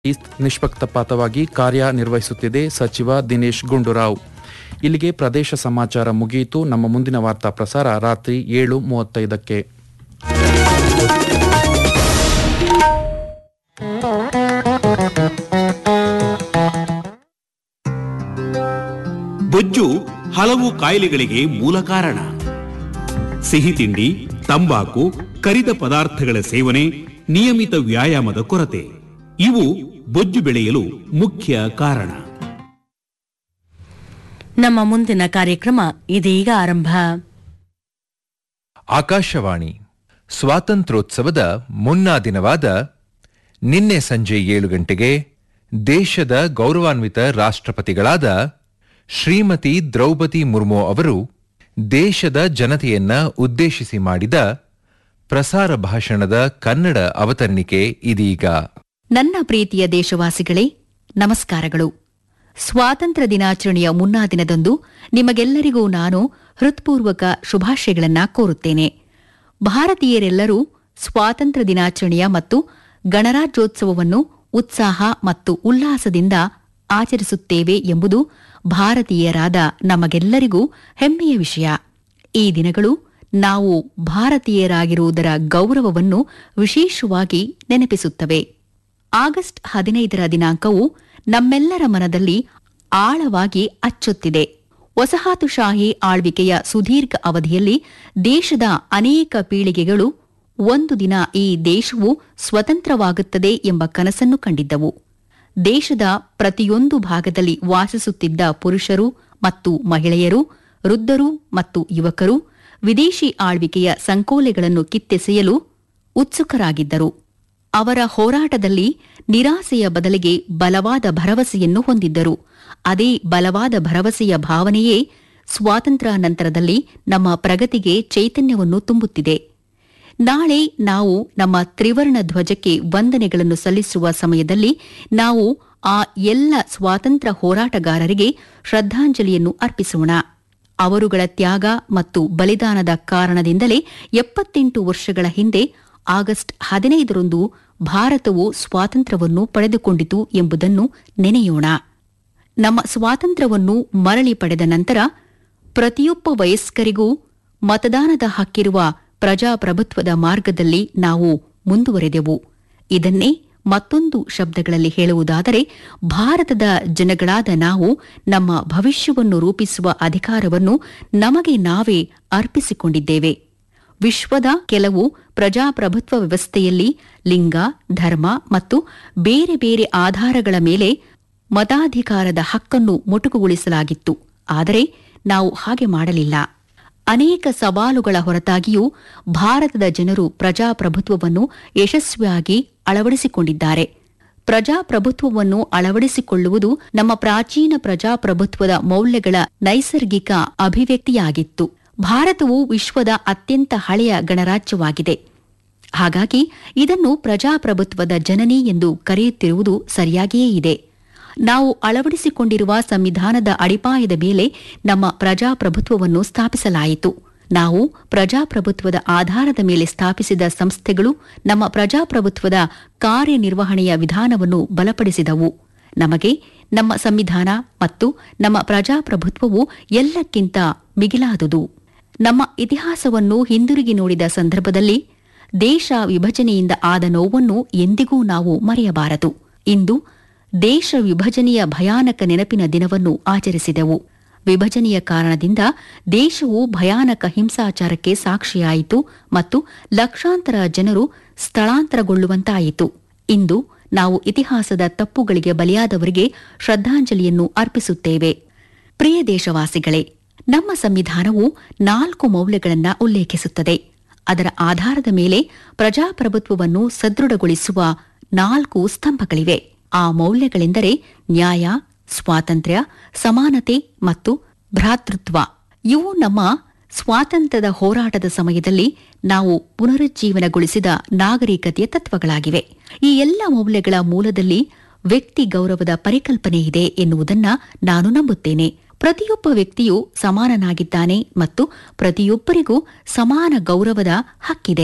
ನಿಷ್ಪಕ್ಷಪಾತವಾಗಿ ಕಾರ್ಯನಿರ್ವಹಿಸುತ್ತಿದೆ ಸಚಿವ ದಿನೇಶ್ ಗುಂಡೂರಾವ್ ಇಲ್ಲಿಗೆ ಪ್ರದೇಶ ಸಮಾಚಾರ ಮುಗಿಯಿತು ನಮ್ಮ ಮುಂದಿನ ವಾರ್ತಾ ಪ್ರಸಾರ ರಾತ್ರಿ ಏಳು ಮೂವತ್ತೈದಕ್ಕೆ ಬೊಜ್ಜು ಹಲವು ಕಾಯಿಲೆಗಳಿಗೆ ಮೂಲ ಕಾರಣ ಸಿಹಿ ತಿಂಡಿ ತಂಬಾಕು ಕರಿದ ಪದಾರ್ಥಗಳ ಸೇವನೆ ನಿಯಮಿತ ವ್ಯಾಯಾಮದ ಕೊರತೆ ಇವು ಬೊಜ್ಜು ಬೆಳೆಯಲು ಮುಖ್ಯ ಕಾರಣ ನಮ್ಮ ಮುಂದಿನ ಕಾರ್ಯಕ್ರಮ ಇದೀಗ ಆರಂಭ ಆಕಾಶವಾಣಿ ಸ್ವಾತಂತ್ರ್ಯೋತ್ಸವದ ಮುನ್ನಾ ದಿನವಾದ ನಿನ್ನೆ ಸಂಜೆ ಏಳು ಗಂಟೆಗೆ ದೇಶದ ಗೌರವಾನ್ವಿತ ರಾಷ್ಟ್ರಪತಿಗಳಾದ ಶ್ರೀಮತಿ ದ್ರೌಪದಿ ಮುರ್ಮು ಅವರು ದೇಶದ ಜನತೆಯನ್ನ ಉದ್ದೇಶಿಸಿ ಮಾಡಿದ ಪ್ರಸಾರ ಭಾಷಣದ ಕನ್ನಡ ಅವತರಣಿಕೆ ಇದೀಗ ನನ್ನ ಪ್ರೀತಿಯ ದೇಶವಾಸಿಗಳೇ ನಮಸ್ಕಾರಗಳು ಸ್ವಾತಂತ್ರ್ಯ ದಿನಾಚರಣೆಯ ಮುನ್ನಾ ದಿನದಂದು ನಿಮಗೆಲ್ಲರಿಗೂ ನಾನು ಹೃತ್ಪೂರ್ವಕ ಶುಭಾಶಯಗಳನ್ನ ಕೋರುತ್ತೇನೆ ಭಾರತೀಯರೆಲ್ಲರೂ ಸ್ವಾತಂತ್ರ್ಯ ದಿನಾಚರಣೆಯ ಮತ್ತು ಗಣರಾಜ್ಯೋತ್ಸವವನ್ನು ಉತ್ಸಾಹ ಮತ್ತು ಉಲ್ಲಾಸದಿಂದ ಆಚರಿಸುತ್ತೇವೆ ಎಂಬುದು ಭಾರತೀಯರಾದ ನಮಗೆಲ್ಲರಿಗೂ ಹೆಮ್ಮೆಯ ವಿಷಯ ಈ ದಿನಗಳು ನಾವು ಭಾರತೀಯರಾಗಿರುವುದರ ಗೌರವವನ್ನು ವಿಶೇಷವಾಗಿ ನೆನಪಿಸುತ್ತವೆ ಆಗಸ್ಟ್ ಹದಿನೈದರ ದಿನಾಂಕವು ನಮ್ಮೆಲ್ಲರ ಮನದಲ್ಲಿ ಆಳವಾಗಿ ಅಚ್ಚೊತ್ತಿದೆ ವಸಾಹತುಶಾಹಿ ಆಳ್ವಿಕೆಯ ಸುದೀರ್ಘ ಅವಧಿಯಲ್ಲಿ ದೇಶದ ಅನೇಕ ಪೀಳಿಗೆಗಳು ಒಂದು ದಿನ ಈ ದೇಶವು ಸ್ವತಂತ್ರವಾಗುತ್ತದೆ ಎಂಬ ಕನಸನ್ನು ಕಂಡಿದ್ದವು ದೇಶದ ಪ್ರತಿಯೊಂದು ಭಾಗದಲ್ಲಿ ವಾಸಿಸುತ್ತಿದ್ದ ಪುರುಷರು ಮತ್ತು ಮಹಿಳೆಯರು ವೃದ್ಧರು ಮತ್ತು ಯುವಕರು ವಿದೇಶಿ ಆಳ್ವಿಕೆಯ ಸಂಕೋಲೆಗಳನ್ನು ಕಿತ್ತೆಸೆಯಲು ಉತ್ಸುಕರಾಗಿದ್ದರು ಅವರ ಹೋರಾಟದಲ್ಲಿ ನಿರಾಸೆಯ ಬದಲಿಗೆ ಬಲವಾದ ಭರವಸೆಯನ್ನು ಹೊಂದಿದ್ದರು ಅದೇ ಬಲವಾದ ಭರವಸೆಯ ಭಾವನೆಯೇ ಸ್ವಾತಂತ್ರ್ಯ ನಂತರದಲ್ಲಿ ನಮ್ಮ ಪ್ರಗತಿಗೆ ಚೈತನ್ಯವನ್ನು ತುಂಬುತ್ತಿದೆ ನಾಳೆ ನಾವು ನಮ್ಮ ತ್ರಿವರ್ಣ ಧ್ವಜಕ್ಕೆ ವಂದನೆಗಳನ್ನು ಸಲ್ಲಿಸುವ ಸಮಯದಲ್ಲಿ ನಾವು ಆ ಎಲ್ಲ ಸ್ವಾತಂತ್ರ್ಯ ಹೋರಾಟಗಾರರಿಗೆ ಶ್ರದ್ಧಾಂಜಲಿಯನ್ನು ಅರ್ಪಿಸೋಣ ಅವರುಗಳ ತ್ಯಾಗ ಮತ್ತು ಬಲಿದಾನದ ಕಾರಣದಿಂದಲೇ ಎಪ್ಪತ್ತೆಂಟು ವರ್ಷಗಳ ಹಿಂದೆ ಆಗಸ್ಟ್ ಹದಿನೈದರಂದು ಭಾರತವು ಸ್ವಾತಂತ್ರ್ಯವನ್ನು ಪಡೆದುಕೊಂಡಿತು ಎಂಬುದನ್ನು ನೆನೆಯೋಣ ನಮ್ಮ ಸ್ವಾತಂತ್ರ್ಯವನ್ನು ಮರಳಿ ಪಡೆದ ನಂತರ ಪ್ರತಿಯೊಬ್ಬ ವಯಸ್ಕರಿಗೂ ಮತದಾನದ ಹಕ್ಕಿರುವ ಪ್ರಜಾಪ್ರಭುತ್ವದ ಮಾರ್ಗದಲ್ಲಿ ನಾವು ಮುಂದುವರೆದೆವು ಇದನ್ನೇ ಮತ್ತೊಂದು ಶಬ್ದಗಳಲ್ಲಿ ಹೇಳುವುದಾದರೆ ಭಾರತದ ಜನಗಳಾದ ನಾವು ನಮ್ಮ ಭವಿಷ್ಯವನ್ನು ರೂಪಿಸುವ ಅಧಿಕಾರವನ್ನು ನಮಗೆ ನಾವೇ ಅರ್ಪಿಸಿಕೊಂಡಿದ್ದೇವೆ ವಿಶ್ವದ ಕೆಲವು ಪ್ರಜಾಪ್ರಭುತ್ವ ವ್ಯವಸ್ಥೆಯಲ್ಲಿ ಲಿಂಗ ಧರ್ಮ ಮತ್ತು ಬೇರೆ ಬೇರೆ ಆಧಾರಗಳ ಮೇಲೆ ಮತಾಧಿಕಾರದ ಹಕ್ಕನ್ನು ಮೊಟಕುಗೊಳಿಸಲಾಗಿತ್ತು ಆದರೆ ನಾವು ಹಾಗೆ ಮಾಡಲಿಲ್ಲ ಅನೇಕ ಸವಾಲುಗಳ ಹೊರತಾಗಿಯೂ ಭಾರತದ ಜನರು ಪ್ರಜಾಪ್ರಭುತ್ವವನ್ನು ಯಶಸ್ವಿಯಾಗಿ ಅಳವಡಿಸಿಕೊಂಡಿದ್ದಾರೆ ಪ್ರಜಾಪ್ರಭುತ್ವವನ್ನು ಅಳವಡಿಸಿಕೊಳ್ಳುವುದು ನಮ್ಮ ಪ್ರಾಚೀನ ಪ್ರಜಾಪ್ರಭುತ್ವದ ಮೌಲ್ಯಗಳ ನೈಸರ್ಗಿಕ ಅಭಿವ್ಯಕ್ತಿಯಾಗಿತ್ತು ಭಾರತವು ವಿಶ್ವದ ಅತ್ಯಂತ ಹಳೆಯ ಗಣರಾಜ್ಯವಾಗಿದೆ ಹಾಗಾಗಿ ಇದನ್ನು ಪ್ರಜಾಪ್ರಭುತ್ವದ ಜನನಿ ಎಂದು ಕರೆಯುತ್ತಿರುವುದು ಸರಿಯಾಗಿಯೇ ಇದೆ ನಾವು ಅಳವಡಿಸಿಕೊಂಡಿರುವ ಸಂವಿಧಾನದ ಅಡಿಪಾಯದ ಮೇಲೆ ನಮ್ಮ ಪ್ರಜಾಪ್ರಭುತ್ವವನ್ನು ಸ್ಥಾಪಿಸಲಾಯಿತು ನಾವು ಪ್ರಜಾಪ್ರಭುತ್ವದ ಆಧಾರದ ಮೇಲೆ ಸ್ಥಾಪಿಸಿದ ಸಂಸ್ಥೆಗಳು ನಮ್ಮ ಪ್ರಜಾಪ್ರಭುತ್ವದ ಕಾರ್ಯನಿರ್ವಹಣೆಯ ವಿಧಾನವನ್ನು ಬಲಪಡಿಸಿದವು ನಮಗೆ ನಮ್ಮ ಸಂವಿಧಾನ ಮತ್ತು ನಮ್ಮ ಪ್ರಜಾಪ್ರಭುತ್ವವು ಎಲ್ಲಕ್ಕಿಂತ ಮಿಗಿಲಾದುದು ನಮ್ಮ ಇತಿಹಾಸವನ್ನು ಹಿಂದಿರುಗಿ ನೋಡಿದ ಸಂದರ್ಭದಲ್ಲಿ ದೇಶ ವಿಭಜನೆಯಿಂದ ಆದ ನೋವನ್ನು ಎಂದಿಗೂ ನಾವು ಮರೆಯಬಾರದು ಇಂದು ದೇಶ ವಿಭಜನೆಯ ಭಯಾನಕ ನೆನಪಿನ ದಿನವನ್ನು ಆಚರಿಸಿದೆವು ವಿಭಜನೆಯ ಕಾರಣದಿಂದ ದೇಶವು ಭಯಾನಕ ಹಿಂಸಾಚಾರಕ್ಕೆ ಸಾಕ್ಷಿಯಾಯಿತು ಮತ್ತು ಲಕ್ಷಾಂತರ ಜನರು ಸ್ಥಳಾಂತರಗೊಳ್ಳುವಂತಾಯಿತು ಇಂದು ನಾವು ಇತಿಹಾಸದ ತಪ್ಪುಗಳಿಗೆ ಬಲಿಯಾದವರಿಗೆ ಶ್ರದ್ಧಾಂಜಲಿಯನ್ನು ಅರ್ಪಿಸುತ್ತೇವೆ ಪ್ರಿಯ ದೇಶವಾಸಿಗಳೇ ನಮ್ಮ ಸಂವಿಧಾನವು ನಾಲ್ಕು ಮೌಲ್ಯಗಳನ್ನ ಉಲ್ಲೇಖಿಸುತ್ತದೆ ಅದರ ಆಧಾರದ ಮೇಲೆ ಪ್ರಜಾಪ್ರಭುತ್ವವನ್ನು ಸದೃಢಗೊಳಿಸುವ ನಾಲ್ಕು ಸ್ತಂಭಗಳಿವೆ ಆ ಮೌಲ್ಯಗಳೆಂದರೆ ನ್ಯಾಯ ಸ್ವಾತಂತ್ರ್ಯ ಸಮಾನತೆ ಮತ್ತು ಭ್ರಾತೃತ್ವ ಇವು ನಮ್ಮ ಸ್ವಾತಂತ್ರ್ಯದ ಹೋರಾಟದ ಸಮಯದಲ್ಲಿ ನಾವು ಪುನರುಜ್ಜೀವನಗೊಳಿಸಿದ ನಾಗರಿಕತೆಯ ತತ್ವಗಳಾಗಿವೆ ಈ ಎಲ್ಲ ಮೌಲ್ಯಗಳ ಮೂಲದಲ್ಲಿ ವ್ಯಕ್ತಿ ಗೌರವದ ಪರಿಕಲ್ಪನೆ ಇದೆ ಎನ್ನುವುದನ್ನ ನಾನು ನಂಬುತ್ತೇನೆ ಪ್ರತಿಯೊಬ್ಬ ವ್ಯಕ್ತಿಯು ಸಮಾನನಾಗಿದ್ದಾನೆ ಮತ್ತು ಪ್ರತಿಯೊಬ್ಬರಿಗೂ ಸಮಾನ ಗೌರವದ ಹಕ್ಕಿದೆ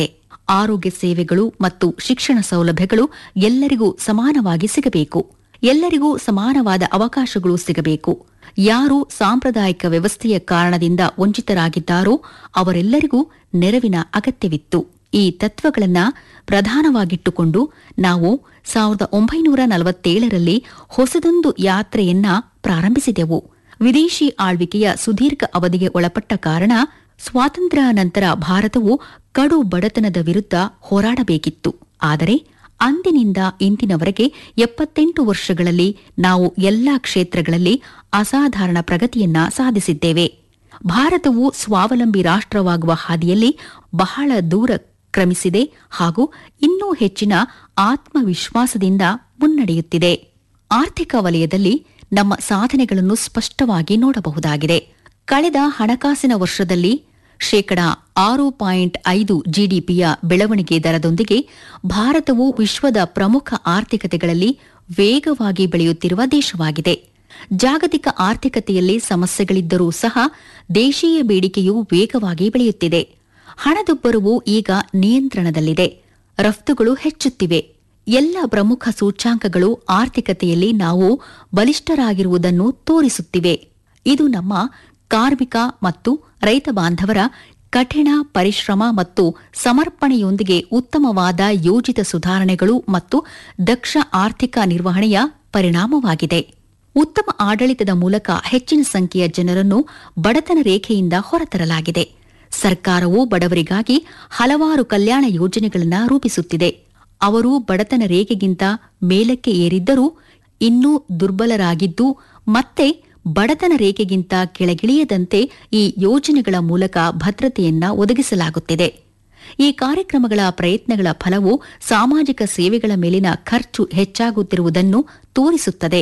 ಆರೋಗ್ಯ ಸೇವೆಗಳು ಮತ್ತು ಶಿಕ್ಷಣ ಸೌಲಭ್ಯಗಳು ಎಲ್ಲರಿಗೂ ಸಮಾನವಾಗಿ ಸಿಗಬೇಕು ಎಲ್ಲರಿಗೂ ಸಮಾನವಾದ ಅವಕಾಶಗಳು ಸಿಗಬೇಕು ಯಾರು ಸಾಂಪ್ರದಾಯಿಕ ವ್ಯವಸ್ಥೆಯ ಕಾರಣದಿಂದ ವಂಚಿತರಾಗಿದ್ದಾರೋ ಅವರೆಲ್ಲರಿಗೂ ನೆರವಿನ ಅಗತ್ಯವಿತ್ತು ಈ ತತ್ವಗಳನ್ನ ಪ್ರಧಾನವಾಗಿಟ್ಟುಕೊಂಡು ನಾವು ಸಾವಿರದ ಒಂಬೈನೂರ ನಲವತ್ತೇಳರಲ್ಲಿ ಹೊಸದೊಂದು ಯಾತ್ರೆಯನ್ನ ಪ್ರಾರಂಭಿಸಿದೆವು ವಿದೇಶಿ ಆಳ್ವಿಕೆಯ ಸುದೀರ್ಘ ಅವಧಿಗೆ ಒಳಪಟ್ಟ ಕಾರಣ ಸ್ವಾತಂತ್ರ್ಯ ನಂತರ ಭಾರತವು ಕಡು ಬಡತನದ ವಿರುದ್ಧ ಹೋರಾಡಬೇಕಿತ್ತು ಆದರೆ ಅಂದಿನಿಂದ ಇಂದಿನವರೆಗೆ ಎಪ್ಪತ್ತೆಂಟು ವರ್ಷಗಳಲ್ಲಿ ನಾವು ಎಲ್ಲಾ ಕ್ಷೇತ್ರಗಳಲ್ಲಿ ಅಸಾಧಾರಣ ಪ್ರಗತಿಯನ್ನ ಸಾಧಿಸಿದ್ದೇವೆ ಭಾರತವು ಸ್ವಾವಲಂಬಿ ರಾಷ್ಟ್ರವಾಗುವ ಹಾದಿಯಲ್ಲಿ ಬಹಳ ದೂರ ಕ್ರಮಿಸಿದೆ ಹಾಗೂ ಇನ್ನೂ ಹೆಚ್ಚಿನ ಆತ್ಮವಿಶ್ವಾಸದಿಂದ ಮುನ್ನಡೆಯುತ್ತಿದೆ ಆರ್ಥಿಕ ವಲಯದಲ್ಲಿ ನಮ್ಮ ಸಾಧನೆಗಳನ್ನು ಸ್ಪಷ್ಟವಾಗಿ ನೋಡಬಹುದಾಗಿದೆ ಕಳೆದ ಹಣಕಾಸಿನ ವರ್ಷದಲ್ಲಿ ಶೇಕಡ ಆರು ಪಾಯಿಂಟ್ ಐದು ಜಿಡಿಪಿಯ ಬೆಳವಣಿಗೆ ದರದೊಂದಿಗೆ ಭಾರತವು ವಿಶ್ವದ ಪ್ರಮುಖ ಆರ್ಥಿಕತೆಗಳಲ್ಲಿ ವೇಗವಾಗಿ ಬೆಳೆಯುತ್ತಿರುವ ದೇಶವಾಗಿದೆ ಜಾಗತಿಕ ಆರ್ಥಿಕತೆಯಲ್ಲಿ ಸಮಸ್ಯೆಗಳಿದ್ದರೂ ಸಹ ದೇಶೀಯ ಬೇಡಿಕೆಯು ವೇಗವಾಗಿ ಬೆಳೆಯುತ್ತಿದೆ ಹಣದುಬ್ಬರವು ಈಗ ನಿಯಂತ್ರಣದಲ್ಲಿದೆ ರಫ್ತುಗಳು ಹೆಚ್ಚುತ್ತಿವೆ ಎಲ್ಲ ಪ್ರಮುಖ ಸೂಚ್ಯಾಂಕಗಳು ಆರ್ಥಿಕತೆಯಲ್ಲಿ ನಾವು ಬಲಿಷ್ಠರಾಗಿರುವುದನ್ನು ತೋರಿಸುತ್ತಿವೆ ಇದು ನಮ್ಮ ಕಾರ್ಮಿಕ ಮತ್ತು ರೈತ ಬಾಂಧವರ ಕಠಿಣ ಪರಿಶ್ರಮ ಮತ್ತು ಸಮರ್ಪಣೆಯೊಂದಿಗೆ ಉತ್ತಮವಾದ ಯೋಜಿತ ಸುಧಾರಣೆಗಳು ಮತ್ತು ದಕ್ಷ ಆರ್ಥಿಕ ನಿರ್ವಹಣೆಯ ಪರಿಣಾಮವಾಗಿದೆ ಉತ್ತಮ ಆಡಳಿತದ ಮೂಲಕ ಹೆಚ್ಚಿನ ಸಂಖ್ಯೆಯ ಜನರನ್ನು ಬಡತನ ರೇಖೆಯಿಂದ ಹೊರತರಲಾಗಿದೆ ಸರ್ಕಾರವು ಬಡವರಿಗಾಗಿ ಹಲವಾರು ಕಲ್ಯಾಣ ಯೋಜನೆಗಳನ್ನು ರೂಪಿಸುತ್ತಿದೆ ಅವರು ಬಡತನ ರೇಖೆಗಿಂತ ಮೇಲಕ್ಕೆ ಏರಿದ್ದರೂ ಇನ್ನೂ ದುರ್ಬಲರಾಗಿದ್ದು ಮತ್ತೆ ಬಡತನ ರೇಖೆಗಿಂತ ಕೆಳಗಿಳಿಯದಂತೆ ಈ ಯೋಜನೆಗಳ ಮೂಲಕ ಭದ್ರತೆಯನ್ನ ಒದಗಿಸಲಾಗುತ್ತಿದೆ ಈ ಕಾರ್ಯಕ್ರಮಗಳ ಪ್ರಯತ್ನಗಳ ಫಲವು ಸಾಮಾಜಿಕ ಸೇವೆಗಳ ಮೇಲಿನ ಖರ್ಚು ಹೆಚ್ಚಾಗುತ್ತಿರುವುದನ್ನು ತೋರಿಸುತ್ತದೆ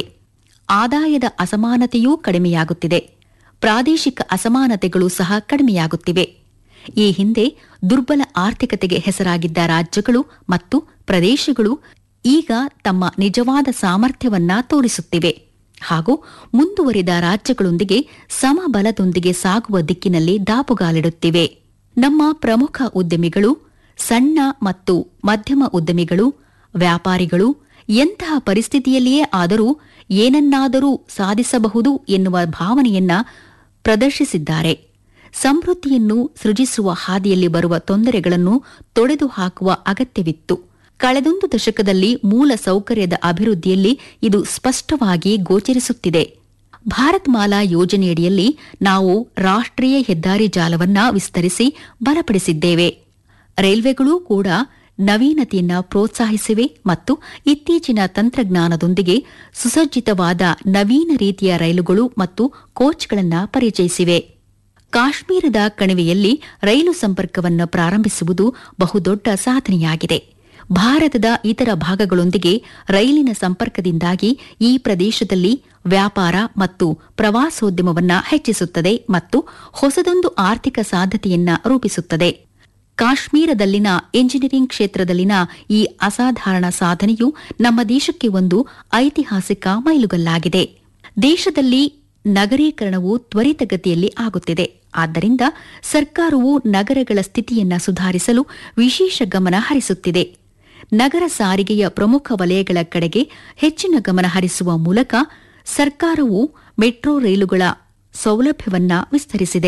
ಆದಾಯದ ಅಸಮಾನತೆಯೂ ಕಡಿಮೆಯಾಗುತ್ತಿದೆ ಪ್ರಾದೇಶಿಕ ಅಸಮಾನತೆಗಳು ಸಹ ಕಡಿಮೆಯಾಗುತ್ತಿವೆ ಈ ಹಿಂದೆ ದುರ್ಬಲ ಆರ್ಥಿಕತೆಗೆ ಹೆಸರಾಗಿದ್ದ ರಾಜ್ಯಗಳು ಮತ್ತು ಪ್ರದೇಶಗಳು ಈಗ ತಮ್ಮ ನಿಜವಾದ ಸಾಮರ್ಥ್ಯವನ್ನ ತೋರಿಸುತ್ತಿವೆ ಹಾಗೂ ಮುಂದುವರಿದ ರಾಜ್ಯಗಳೊಂದಿಗೆ ಸಮಬಲದೊಂದಿಗೆ ಸಾಗುವ ದಿಕ್ಕಿನಲ್ಲಿ ದಾಪುಗಾಲಿಡುತ್ತಿವೆ ನಮ್ಮ ಪ್ರಮುಖ ಉದ್ಯಮಿಗಳು ಸಣ್ಣ ಮತ್ತು ಮಧ್ಯಮ ಉದ್ಯಮಿಗಳು ವ್ಯಾಪಾರಿಗಳು ಎಂತಹ ಪರಿಸ್ಥಿತಿಯಲ್ಲಿಯೇ ಆದರೂ ಏನನ್ನಾದರೂ ಸಾಧಿಸಬಹುದು ಎನ್ನುವ ಭಾವನೆಯನ್ನ ಪ್ರದರ್ಶಿಸಿದ್ದಾರೆ ಸಮೃದ್ಧಿಯನ್ನು ಸೃಜಿಸುವ ಹಾದಿಯಲ್ಲಿ ಬರುವ ತೊಂದರೆಗಳನ್ನು ತೊಡೆದು ಹಾಕುವ ಅಗತ್ಯವಿತ್ತು ಕಳೆದೊಂದು ದಶಕದಲ್ಲಿ ಮೂಲ ಸೌಕರ್ಯದ ಅಭಿವೃದ್ಧಿಯಲ್ಲಿ ಇದು ಸ್ಪಷ್ಟವಾಗಿ ಗೋಚರಿಸುತ್ತಿದೆ ಭಾರತ್ ಮಾಲಾ ಯೋಜನೆಯಡಿಯಲ್ಲಿ ನಾವು ರಾಷ್ಟ್ರೀಯ ಹೆದ್ದಾರಿ ಜಾಲವನ್ನ ವಿಸ್ತರಿಸಿ ಬಲಪಡಿಸಿದ್ದೇವೆ ರೈಲ್ವೆಗಳೂ ಕೂಡ ನವೀನತೆಯನ್ನ ಪ್ರೋತ್ಸಾಹಿಸಿವೆ ಮತ್ತು ಇತ್ತೀಚಿನ ತಂತ್ರಜ್ಞಾನದೊಂದಿಗೆ ಸುಸಜ್ಜಿತವಾದ ನವೀನ ರೀತಿಯ ರೈಲುಗಳು ಮತ್ತು ಕೋಚ್ಗಳನ್ನು ಪರಿಚಯಿಸಿವೆ ಕಾಶ್ಮೀರದ ಕಣಿವೆಯಲ್ಲಿ ರೈಲು ಸಂಪರ್ಕವನ್ನು ಪ್ರಾರಂಭಿಸುವುದು ಬಹುದೊಡ್ಡ ಸಾಧನೆಯಾಗಿದೆ ಭಾರತದ ಇತರ ಭಾಗಗಳೊಂದಿಗೆ ರೈಲಿನ ಸಂಪರ್ಕದಿಂದಾಗಿ ಈ ಪ್ರದೇಶದಲ್ಲಿ ವ್ಯಾಪಾರ ಮತ್ತು ಪ್ರವಾಸೋದ್ಯಮವನ್ನ ಹೆಚ್ಚಿಸುತ್ತದೆ ಮತ್ತು ಹೊಸದೊಂದು ಆರ್ಥಿಕ ಸಾಧ್ಯತೆಯನ್ನ ರೂಪಿಸುತ್ತದೆ ಕಾಶ್ಮೀರದಲ್ಲಿನ ಎಂಜಿನಿಯರಿಂಗ್ ಕ್ಷೇತ್ರದಲ್ಲಿನ ಈ ಅಸಾಧಾರಣ ಸಾಧನೆಯು ನಮ್ಮ ದೇಶಕ್ಕೆ ಒಂದು ಐತಿಹಾಸಿಕ ಮೈಲುಗಲ್ಲಾಗಿದೆ ದೇಶದಲ್ಲಿ ನಗರೀಕರಣವು ತ್ವರಿತಗತಿಯಲ್ಲಿ ಆಗುತ್ತಿದೆ ಆದ್ದರಿಂದ ಸರ್ಕಾರವು ನಗರಗಳ ಸ್ಥಿತಿಯನ್ನ ಸುಧಾರಿಸಲು ವಿಶೇಷ ಗಮನ ಹರಿಸುತ್ತಿದೆ ನಗರ ಸಾರಿಗೆಯ ಪ್ರಮುಖ ವಲಯಗಳ ಕಡೆಗೆ ಹೆಚ್ಚಿನ ಗಮನ ಹರಿಸುವ ಮೂಲಕ ಸರ್ಕಾರವು ಮೆಟ್ರೋ ರೈಲುಗಳ ಸೌಲಭ್ಯವನ್ನ ವಿಸ್ತರಿಸಿದೆ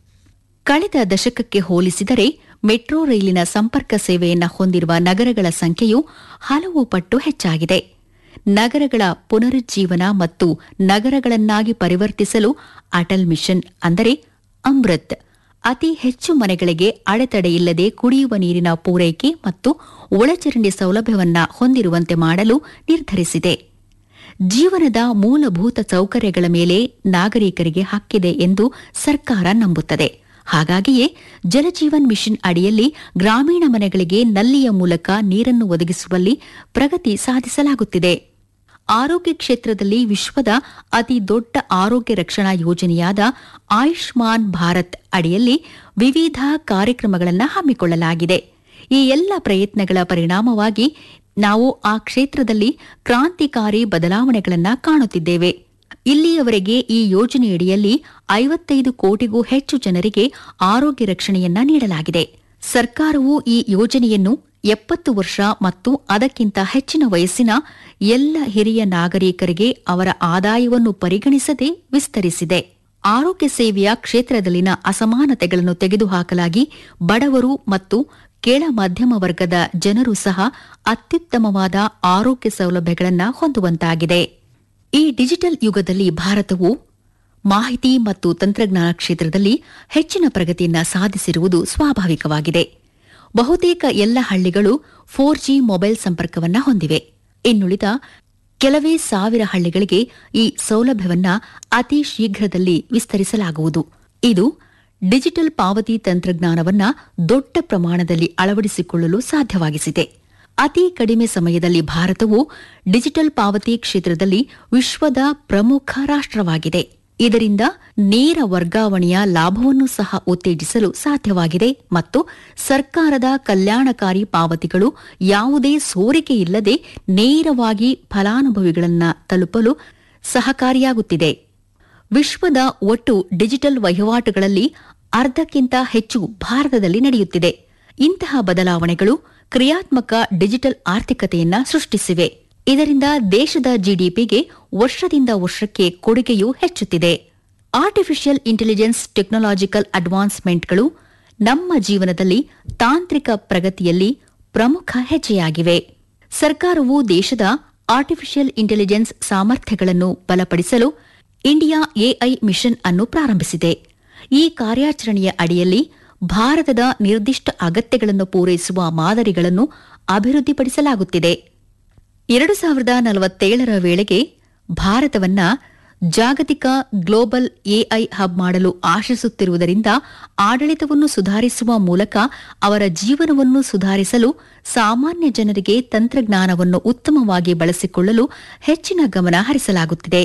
ಕಳೆದ ದಶಕಕ್ಕೆ ಹೋಲಿಸಿದರೆ ಮೆಟ್ರೋ ರೈಲಿನ ಸಂಪರ್ಕ ಸೇವೆಯನ್ನು ಹೊಂದಿರುವ ನಗರಗಳ ಸಂಖ್ಯೆಯು ಹಲವು ಪಟ್ಟು ಹೆಚ್ಚಾಗಿದೆ ನಗರಗಳ ಪುನರುಜ್ಜೀವನ ಮತ್ತು ನಗರಗಳನ್ನಾಗಿ ಪರಿವರ್ತಿಸಲು ಅಟಲ್ ಮಿಷನ್ ಅಂದರೆ ಅಮೃತ್ ಅತಿ ಹೆಚ್ಚು ಮನೆಗಳಿಗೆ ಅಡೆತಡೆಯಿಲ್ಲದೆ ಕುಡಿಯುವ ನೀರಿನ ಪೂರೈಕೆ ಮತ್ತು ಒಳಚರಂಡಿ ಸೌಲಭ್ಯವನ್ನ ಹೊಂದಿರುವಂತೆ ಮಾಡಲು ನಿರ್ಧರಿಸಿದೆ ಜೀವನದ ಮೂಲಭೂತ ಸೌಕರ್ಯಗಳ ಮೇಲೆ ನಾಗರಿಕರಿಗೆ ಹಕ್ಕಿದೆ ಎಂದು ಸರ್ಕಾರ ನಂಬುತ್ತದೆ ಹಾಗಾಗಿಯೇ ಜಲಜೀವನ್ ಮಿಷನ್ ಅಡಿಯಲ್ಲಿ ಗ್ರಾಮೀಣ ಮನೆಗಳಿಗೆ ನಲ್ಲಿಯ ಮೂಲಕ ನೀರನ್ನು ಒದಗಿಸುವಲ್ಲಿ ಪ್ರಗತಿ ಸಾಧಿಸಲಾಗುತ್ತಿದೆ ಆರೋಗ್ಯ ಕ್ಷೇತ್ರದಲ್ಲಿ ವಿಶ್ವದ ಅತಿ ದೊಡ್ಡ ಆರೋಗ್ಯ ರಕ್ಷಣಾ ಯೋಜನೆಯಾದ ಆಯುಷ್ಮಾನ್ ಭಾರತ್ ಅಡಿಯಲ್ಲಿ ವಿವಿಧ ಕಾರ್ಯಕ್ರಮಗಳನ್ನು ಹಮ್ಮಿಕೊಳ್ಳಲಾಗಿದೆ ಈ ಎಲ್ಲ ಪ್ರಯತ್ನಗಳ ಪರಿಣಾಮವಾಗಿ ನಾವು ಆ ಕ್ಷೇತ್ರದಲ್ಲಿ ಕ್ರಾಂತಿಕಾರಿ ಬದಲಾವಣೆಗಳನ್ನು ಕಾಣುತ್ತಿದ್ದೇವೆ ಇಲ್ಲಿಯವರೆಗೆ ಈ ಯೋಜನೆಯಡಿಯಲ್ಲಿ ಐವತ್ತೈದು ಕೋಟಿಗೂ ಹೆಚ್ಚು ಜನರಿಗೆ ಆರೋಗ್ಯ ರಕ್ಷಣೆಯನ್ನ ನೀಡಲಾಗಿದೆ ಸರ್ಕಾರವು ಈ ಯೋಜನೆಯನ್ನು ಎಪ್ಪತ್ತು ವರ್ಷ ಮತ್ತು ಅದಕ್ಕಿಂತ ಹೆಚ್ಚಿನ ವಯಸ್ಸಿನ ಎಲ್ಲ ಹಿರಿಯ ನಾಗರಿಕರಿಗೆ ಅವರ ಆದಾಯವನ್ನು ಪರಿಗಣಿಸದೆ ವಿಸ್ತರಿಸಿದೆ ಆರೋಗ್ಯ ಸೇವೆಯ ಕ್ಷೇತ್ರದಲ್ಲಿನ ಅಸಮಾನತೆಗಳನ್ನು ತೆಗೆದುಹಾಕಲಾಗಿ ಬಡವರು ಮತ್ತು ಕೆಳ ಮಧ್ಯಮ ವರ್ಗದ ಜನರು ಸಹ ಅತ್ಯುತ್ತಮವಾದ ಆರೋಗ್ಯ ಸೌಲಭ್ಯಗಳನ್ನು ಹೊಂದುವಂತಾಗಿದೆ ಈ ಡಿಜಿಟಲ್ ಯುಗದಲ್ಲಿ ಭಾರತವು ಮಾಹಿತಿ ಮತ್ತು ತಂತ್ರಜ್ಞಾನ ಕ್ಷೇತ್ರದಲ್ಲಿ ಹೆಚ್ಚಿನ ಪ್ರಗತಿಯನ್ನ ಸಾಧಿಸಿರುವುದು ಸ್ವಾಭಾವಿಕವಾಗಿದೆ ಬಹುತೇಕ ಎಲ್ಲ ಹಳ್ಳಿಗಳು ಫೋರ್ ಜಿ ಮೊಬೈಲ್ ಸಂಪರ್ಕವನ್ನ ಹೊಂದಿವೆ ಇನ್ನುಳಿದ ಕೆಲವೇ ಸಾವಿರ ಹಳ್ಳಿಗಳಿಗೆ ಈ ಸೌಲಭ್ಯವನ್ನ ಅತಿ ಶೀಘ್ರದಲ್ಲಿ ವಿಸ್ತರಿಸಲಾಗುವುದು ಇದು ಡಿಜಿಟಲ್ ಪಾವತಿ ತಂತ್ರಜ್ಞಾನವನ್ನ ದೊಡ್ಡ ಪ್ರಮಾಣದಲ್ಲಿ ಅಳವಡಿಸಿಕೊಳ್ಳಲು ಸಾಧ್ಯವಾಗಿಸಿದೆ ಅತಿ ಕಡಿಮೆ ಸಮಯದಲ್ಲಿ ಭಾರತವು ಡಿಜಿಟಲ್ ಪಾವತಿ ಕ್ಷೇತ್ರದಲ್ಲಿ ವಿಶ್ವದ ಪ್ರಮುಖ ರಾಷ್ಟ್ರವಾಗಿದೆ ಇದರಿಂದ ನೇರ ವರ್ಗಾವಣೆಯ ಲಾಭವನ್ನು ಸಹ ಉತ್ತೇಜಿಸಲು ಸಾಧ್ಯವಾಗಿದೆ ಮತ್ತು ಸರ್ಕಾರದ ಕಲ್ಯಾಣಕಾರಿ ಪಾವತಿಗಳು ಯಾವುದೇ ಸೋರಿಕೆ ಇಲ್ಲದೆ ನೇರವಾಗಿ ಫಲಾನುಭವಿಗಳನ್ನ ತಲುಪಲು ಸಹಕಾರಿಯಾಗುತ್ತಿದೆ ವಿಶ್ವದ ಒಟ್ಟು ಡಿಜಿಟಲ್ ವಹಿವಾಟುಗಳಲ್ಲಿ ಅರ್ಧಕ್ಕಿಂತ ಹೆಚ್ಚು ಭಾರತದಲ್ಲಿ ನಡೆಯುತ್ತಿದೆ ಇಂತಹ ಬದಲಾವಣೆಗಳು ಕ್ರಿಯಾತ್ಮಕ ಡಿಜಿಟಲ್ ಆರ್ಥಿಕತೆಯನ್ನ ಸೃಷ್ಟಿಸಿವೆ ಇದರಿಂದ ದೇಶದ ಜಿಡಿಪಿಗೆ ವರ್ಷದಿಂದ ವರ್ಷಕ್ಕೆ ಕೊಡುಗೆಯೂ ಹೆಚ್ಚುತ್ತಿದೆ ಆರ್ಟಿಫಿಷಿಯಲ್ ಇಂಟೆಲಿಜೆನ್ಸ್ ಟೆಕ್ನಾಲಜಿಕಲ್ ಅಡ್ವಾನ್ಸ್ಮೆಂಟ್ಗಳು ನಮ್ಮ ಜೀವನದಲ್ಲಿ ತಾಂತ್ರಿಕ ಪ್ರಗತಿಯಲ್ಲಿ ಪ್ರಮುಖ ಹೆಜ್ಜೆಯಾಗಿವೆ ಸರ್ಕಾರವು ದೇಶದ ಆರ್ಟಿಫಿಷಿಯಲ್ ಇಂಟೆಲಿಜೆನ್ಸ್ ಸಾಮರ್ಥ್ಯಗಳನ್ನು ಬಲಪಡಿಸಲು ಇಂಡಿಯಾ ಎಐ ಮಿಷನ್ ಅನ್ನು ಪ್ರಾರಂಭಿಸಿದೆ ಈ ಕಾರ್ಯಾಚರಣೆಯ ಅಡಿಯಲ್ಲಿ ಭಾರತದ ನಿರ್ದಿಷ್ಟ ಅಗತ್ಯಗಳನ್ನು ಪೂರೈಸುವ ಮಾದರಿಗಳನ್ನು ಅಭಿವೃದ್ಧಿಪಡಿಸಲಾಗುತ್ತಿದೆ ಎರಡು ಸಾವಿರದ ನಲವತ್ತೇಳರ ವೇಳೆಗೆ ಭಾರತವನ್ನ ಜಾಗತಿಕ ಗ್ಲೋಬಲ್ ಎಐ ಹಬ್ ಮಾಡಲು ಆಶಿಸುತ್ತಿರುವುದರಿಂದ ಆಡಳಿತವನ್ನು ಸುಧಾರಿಸುವ ಮೂಲಕ ಅವರ ಜೀವನವನ್ನು ಸುಧಾರಿಸಲು ಸಾಮಾನ್ಯ ಜನರಿಗೆ ತಂತ್ರಜ್ಞಾನವನ್ನು ಉತ್ತಮವಾಗಿ ಬಳಸಿಕೊಳ್ಳಲು ಹೆಚ್ಚಿನ ಗಮನ ಹರಿಸಲಾಗುತ್ತಿದೆ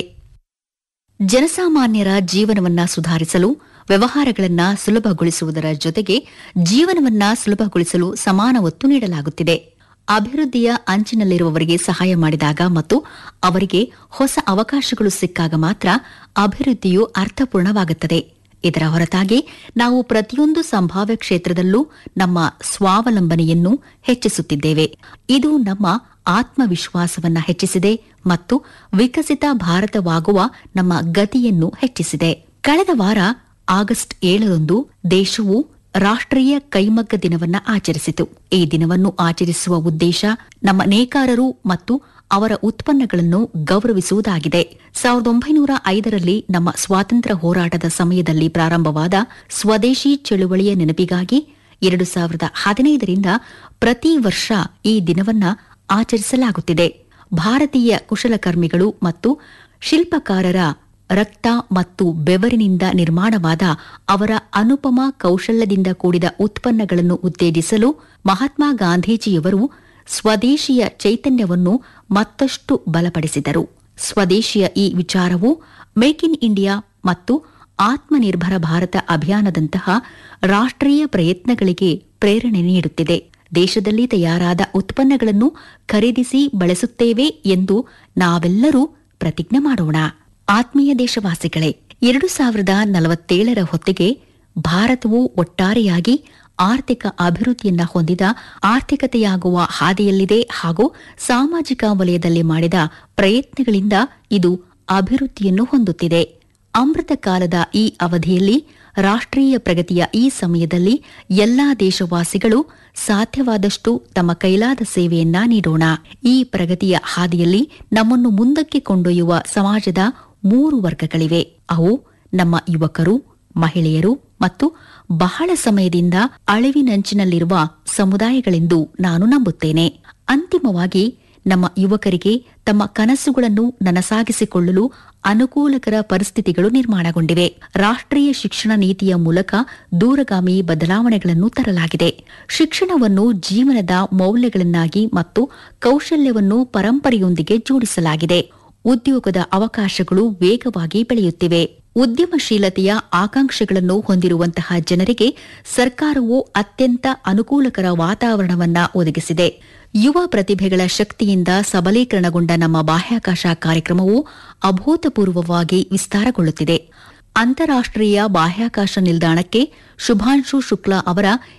ಜನಸಾಮಾನ್ಯರ ಜೀವನವನ್ನ ಸುಧಾರಿಸಲು ವ್ಯವಹಾರಗಳನ್ನ ಸುಲಭಗೊಳಿಸುವುದರ ಜೊತೆಗೆ ಜೀವನವನ್ನ ಸುಲಭಗೊಳಿಸಲು ಸಮಾನ ಒತ್ತು ನೀಡಲಾಗುತ್ತಿದೆ ಅಭಿವೃದ್ಧಿಯ ಅಂಚಿನಲ್ಲಿರುವವರಿಗೆ ಸಹಾಯ ಮಾಡಿದಾಗ ಮತ್ತು ಅವರಿಗೆ ಹೊಸ ಅವಕಾಶಗಳು ಸಿಕ್ಕಾಗ ಮಾತ್ರ ಅಭಿವೃದ್ಧಿಯು ಅರ್ಥಪೂರ್ಣವಾಗುತ್ತದೆ ಇದರ ಹೊರತಾಗಿ ನಾವು ಪ್ರತಿಯೊಂದು ಸಂಭಾವ್ಯ ಕ್ಷೇತ್ರದಲ್ಲೂ ನಮ್ಮ ಸ್ವಾವಲಂಬನೆಯನ್ನು ಹೆಚ್ಚಿಸುತ್ತಿದ್ದೇವೆ ಇದು ನಮ್ಮ ಆತ್ಮವಿಶ್ವಾಸವನ್ನ ಹೆಚ್ಚಿಸಿದೆ ಮತ್ತು ವಿಕಸಿತ ಭಾರತವಾಗುವ ನಮ್ಮ ಗತಿಯನ್ನು ಹೆಚ್ಚಿಸಿದೆ ಕಳೆದ ವಾರ ಆಗಸ್ಟ್ ಏಳರಂದು ದೇಶವು ರಾಷ್ಟ್ರೀಯ ಕೈಮಗ್ಗ ದಿನವನ್ನ ಆಚರಿಸಿತು ಈ ದಿನವನ್ನು ಆಚರಿಸುವ ಉದ್ದೇಶ ನಮ್ಮ ನೇಕಾರರು ಮತ್ತು ಅವರ ಉತ್ಪನ್ನಗಳನ್ನು ಗೌರವಿಸುವುದಾಗಿದೆ ಸಾವಿರದ ಒಂಬೈನೂರ ಐದರಲ್ಲಿ ನಮ್ಮ ಸ್ವಾತಂತ್ರ್ಯ ಹೋರಾಟದ ಸಮಯದಲ್ಲಿ ಪ್ರಾರಂಭವಾದ ಸ್ವದೇಶಿ ಚಳುವಳಿಯ ನೆನಪಿಗಾಗಿ ಎರಡು ಸಾವಿರದ ಹದಿನೈದರಿಂದ ಪ್ರತಿ ವರ್ಷ ಈ ದಿನವನ್ನ ಆಚರಿಸಲಾಗುತ್ತಿದೆ ಭಾರತೀಯ ಕುಶಲಕರ್ಮಿಗಳು ಮತ್ತು ಶಿಲ್ಪಕಾರರ ರಕ್ತ ಮತ್ತು ಬೆವರಿನಿಂದ ನಿರ್ಮಾಣವಾದ ಅವರ ಅನುಪಮ ಕೌಶಲ್ಯದಿಂದ ಕೂಡಿದ ಉತ್ಪನ್ನಗಳನ್ನು ಉತ್ತೇಜಿಸಲು ಮಹಾತ್ಮ ಗಾಂಧೀಜಿಯವರು ಸ್ವದೇಶಿಯ ಚೈತನ್ಯವನ್ನು ಮತ್ತಷ್ಟು ಬಲಪಡಿಸಿದರು ಸ್ವದೇಶಿಯ ಈ ವಿಚಾರವು ಮೇಕ್ ಇನ್ ಇಂಡಿಯಾ ಮತ್ತು ಆತ್ಮನಿರ್ಭರ ಭಾರತ ಅಭಿಯಾನದಂತಹ ರಾಷ್ಟ್ರೀಯ ಪ್ರಯತ್ನಗಳಿಗೆ ಪ್ರೇರಣೆ ನೀಡುತ್ತಿದೆ ದೇಶದಲ್ಲಿ ತಯಾರಾದ ಉತ್ಪನ್ನಗಳನ್ನು ಖರೀದಿಸಿ ಬಳಸುತ್ತೇವೆ ಎಂದು ನಾವೆಲ್ಲರೂ ಪ್ರತಿಜ್ಞೆ ಮಾಡೋಣ ಆತ್ಮೀಯ ದೇಶವಾಸಿಗಳೇ ಎರಡು ಸಾವಿರದ ನಲವತ್ತೇಳರ ಹೊತ್ತಿಗೆ ಭಾರತವು ಒಟ್ಟಾರೆಯಾಗಿ ಆರ್ಥಿಕ ಅಭಿವೃದ್ಧಿಯನ್ನ ಹೊಂದಿದ ಆರ್ಥಿಕತೆಯಾಗುವ ಹಾದಿಯಲ್ಲಿದೆ ಹಾಗೂ ಸಾಮಾಜಿಕ ವಲಯದಲ್ಲಿ ಮಾಡಿದ ಪ್ರಯತ್ನಗಳಿಂದ ಇದು ಅಭಿವೃದ್ಧಿಯನ್ನು ಹೊಂದುತ್ತಿದೆ ಅಮೃತ ಕಾಲದ ಈ ಅವಧಿಯಲ್ಲಿ ರಾಷ್ಟ್ರೀಯ ಪ್ರಗತಿಯ ಈ ಸಮಯದಲ್ಲಿ ಎಲ್ಲಾ ದೇಶವಾಸಿಗಳು ಸಾಧ್ಯವಾದಷ್ಟು ತಮ್ಮ ಕೈಲಾದ ಸೇವೆಯನ್ನ ನೀಡೋಣ ಈ ಪ್ರಗತಿಯ ಹಾದಿಯಲ್ಲಿ ನಮ್ಮನ್ನು ಮುಂದಕ್ಕೆ ಕೊಂಡೊಯ್ಯುವ ಸಮಾಜದ ಮೂರು ವರ್ಗಗಳಿವೆ ಅವು ನಮ್ಮ ಯುವಕರು ಮಹಿಳೆಯರು ಮತ್ತು ಬಹಳ ಸಮಯದಿಂದ ಅಳಿವಿನಂಚಿನಲ್ಲಿರುವ ಸಮುದಾಯಗಳೆಂದು ನಾನು ನಂಬುತ್ತೇನೆ ಅಂತಿಮವಾಗಿ ನಮ್ಮ ಯುವಕರಿಗೆ ತಮ್ಮ ಕನಸುಗಳನ್ನು ನನಸಾಗಿಸಿಕೊಳ್ಳಲು ಅನುಕೂಲಕರ ಪರಿಸ್ಥಿತಿಗಳು ನಿರ್ಮಾಣಗೊಂಡಿವೆ ರಾಷ್ಟ್ರೀಯ ಶಿಕ್ಷಣ ನೀತಿಯ ಮೂಲಕ ದೂರಗಾಮಿ ಬದಲಾವಣೆಗಳನ್ನು ತರಲಾಗಿದೆ ಶಿಕ್ಷಣವನ್ನು ಜೀವನದ ಮೌಲ್ಯಗಳನ್ನಾಗಿ ಮತ್ತು ಕೌಶಲ್ಯವನ್ನು ಪರಂಪರೆಯೊಂದಿಗೆ ಜೋಡಿಸಲಾಗಿದೆ ಉದ್ಯೋಗದ ಅವಕಾಶಗಳು ವೇಗವಾಗಿ ಬೆಳೆಯುತ್ತಿವೆ ಉದ್ಯಮಶೀಲತೆಯ ಆಕಾಂಕ್ಷೆಗಳನ್ನು ಹೊಂದಿರುವಂತಹ ಜನರಿಗೆ ಸರ್ಕಾರವು ಅತ್ಯಂತ ಅನುಕೂಲಕರ ವಾತಾವರಣವನ್ನ ಒದಗಿಸಿದೆ ಯುವ ಪ್ರತಿಭೆಗಳ ಶಕ್ತಿಯಿಂದ ಸಬಲೀಕರಣಗೊಂಡ ನಮ್ಮ ಬಾಹ್ಯಾಕಾಶ ಕಾರ್ಯಕ್ರಮವು ಅಭೂತಪೂರ್ವವಾಗಿ ವಿಸ್ತಾರಗೊಳ್ಳುತ್ತಿದೆ ಅಂತಾರಾಷ್ಟ್ರೀಯ ಬಾಹ್ಯಾಕಾಶ ನಿಲ್ದಾಣಕ್ಕೆ ಶುಭಾಂಶು ಶುಕ್ಲಾ ಅವರ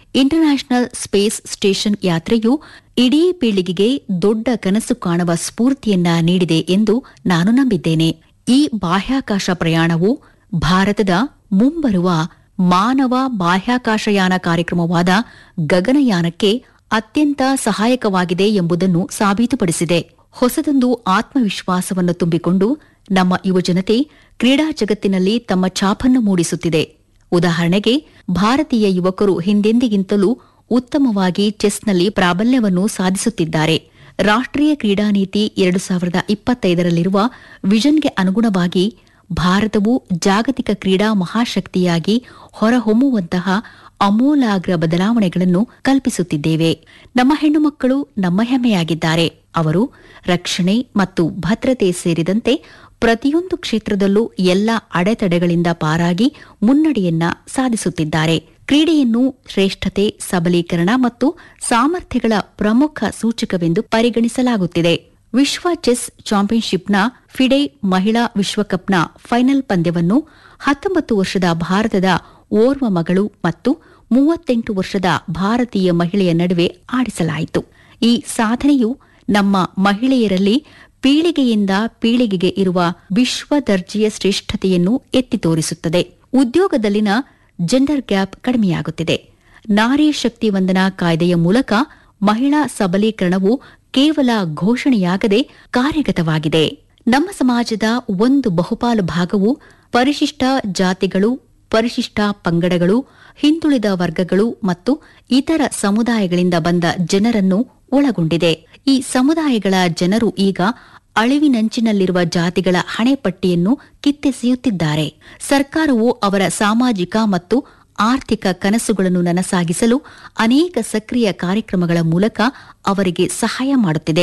ಇಂಟರ್ನ್ಯಾಷನಲ್ ಸ್ಪೇಸ್ ಸ್ಟೇಷನ್ ಯಾತ್ರೆಯು ಇಡೀ ಪೀಳಿಗೆಗೆ ದೊಡ್ಡ ಕನಸು ಕಾಣುವ ಸ್ಫೂರ್ತಿಯನ್ನ ನೀಡಿದೆ ಎಂದು ನಾನು ನಂಬಿದ್ದೇನೆ ಈ ಬಾಹ್ಯಾಕಾಶ ಪ್ರಯಾಣವು ಭಾರತದ ಮುಂಬರುವ ಮಾನವ ಬಾಹ್ಯಾಕಾಶಯಾನ ಕಾರ್ಯಕ್ರಮವಾದ ಗಗನಯಾನಕ್ಕೆ ಅತ್ಯಂತ ಸಹಾಯಕವಾಗಿದೆ ಎಂಬುದನ್ನು ಸಾಬೀತುಪಡಿಸಿದೆ ಹೊಸದೊಂದು ಆತ್ಮವಿಶ್ವಾಸವನ್ನು ತುಂಬಿಕೊಂಡು ನಮ್ಮ ಯುವಜನತೆ ಕ್ರೀಡಾ ಜಗತ್ತಿನಲ್ಲಿ ತಮ್ಮ ಛಾಪನ್ನು ಮೂಡಿಸುತ್ತಿದೆ ಉದಾಹರಣೆಗೆ ಭಾರತೀಯ ಯುವಕರು ಹಿಂದೆಂದಿಗಿಂತಲೂ ಉತ್ತಮವಾಗಿ ಚೆಸ್ನಲ್ಲಿ ಪ್ರಾಬಲ್ಯವನ್ನು ಸಾಧಿಸುತ್ತಿದ್ದಾರೆ ರಾಷ್ಟ್ರೀಯ ಕ್ರೀಡಾ ನೀತಿ ಎರಡು ಸಾವಿರದ ಇಪ್ಪತ್ತೈದರಲ್ಲಿರುವ ವಿಷನ್ಗೆ ಅನುಗುಣವಾಗಿ ಭಾರತವು ಜಾಗತಿಕ ಕ್ರೀಡಾ ಮಹಾಶಕ್ತಿಯಾಗಿ ಹೊರಹೊಮ್ಮುವಂತಹ ಅಮೂಲಾಗ್ರ ಬದಲಾವಣೆಗಳನ್ನು ಕಲ್ಪಿಸುತ್ತಿದ್ದೇವೆ ನಮ್ಮ ಹೆಣ್ಣು ಮಕ್ಕಳು ನಮ್ಮ ಹೆಮ್ಮೆಯಾಗಿದ್ದಾರೆ ಅವರು ರಕ್ಷಣೆ ಮತ್ತು ಭದ್ರತೆ ಸೇರಿದಂತೆ ಪ್ರತಿಯೊಂದು ಕ್ಷೇತ್ರದಲ್ಲೂ ಎಲ್ಲ ಅಡೆತಡೆಗಳಿಂದ ಪಾರಾಗಿ ಮುನ್ನಡೆಯನ್ನ ಸಾಧಿಸುತ್ತಿದ್ದಾರೆ ಕ್ರೀಡೆಯನ್ನು ಶ್ರೇಷ್ಠತೆ ಸಬಲೀಕರಣ ಮತ್ತು ಸಾಮರ್ಥ್ಯಗಳ ಪ್ರಮುಖ ಸೂಚಕವೆಂದು ಪರಿಗಣಿಸಲಾಗುತ್ತಿದೆ ವಿಶ್ವ ಚೆಸ್ ಚಾಂಪಿಯನ್ಶಿಪ್ನ ಫಿಡೆ ಮಹಿಳಾ ವಿಶ್ವಕಪ್ನ ಫೈನಲ್ ಪಂದ್ಯವನ್ನು ಹತ್ತೊಂಬತ್ತು ವರ್ಷದ ಭಾರತದ ಓರ್ವ ಮಗಳು ಮತ್ತು ಮೂವತ್ತೆಂಟು ವರ್ಷದ ಭಾರತೀಯ ಮಹಿಳೆಯ ನಡುವೆ ಆಡಿಸಲಾಯಿತು ಈ ಸಾಧನೆಯು ನಮ್ಮ ಮಹಿಳೆಯರಲ್ಲಿ ಪೀಳಿಗೆಯಿಂದ ಪೀಳಿಗೆಗೆ ಇರುವ ವಿಶ್ವ ದರ್ಜೆಯ ಶ್ರೇಷ್ಠತೆಯನ್ನು ಎತ್ತಿ ತೋರಿಸುತ್ತದೆ ಉದ್ಯೋಗದಲ್ಲಿನ ಜೆಂಡರ್ ಗ್ಯಾಪ್ ಕಡಿಮೆಯಾಗುತ್ತಿದೆ ನಾರಿ ಶಕ್ತಿ ವಂದನಾ ಕಾಯ್ದೆಯ ಮೂಲಕ ಮಹಿಳಾ ಸಬಲೀಕರಣವು ಕೇವಲ ಘೋಷಣೆಯಾಗದೆ ಕಾರ್ಯಗತವಾಗಿದೆ ನಮ್ಮ ಸಮಾಜದ ಒಂದು ಬಹುಪಾಲು ಭಾಗವು ಪರಿಶಿಷ್ಟ ಜಾತಿಗಳು ಪರಿಶಿಷ್ಟ ಪಂಗಡಗಳು ಹಿಂದುಳಿದ ವರ್ಗಗಳು ಮತ್ತು ಇತರ ಸಮುದಾಯಗಳಿಂದ ಬಂದ ಜನರನ್ನು ಒಳಗೊಂಡಿದೆ ಈ ಸಮುದಾಯಗಳ ಜನರು ಈಗ ಅಳಿವಿನಂಚಿನಲ್ಲಿರುವ ಜಾತಿಗಳ ಹಣೆಪಟ್ಟಿಯನ್ನು ಕಿತ್ತೆಸೆಯುತ್ತಿದ್ದಾರೆ ಸರ್ಕಾರವು ಅವರ ಸಾಮಾಜಿಕ ಮತ್ತು ಆರ್ಥಿಕ ಕನಸುಗಳನ್ನು ನನಸಾಗಿಸಲು ಅನೇಕ ಸಕ್ರಿಯ ಕಾರ್ಯಕ್ರಮಗಳ ಮೂಲಕ ಅವರಿಗೆ ಸಹಾಯ ಮಾಡುತ್ತಿದೆ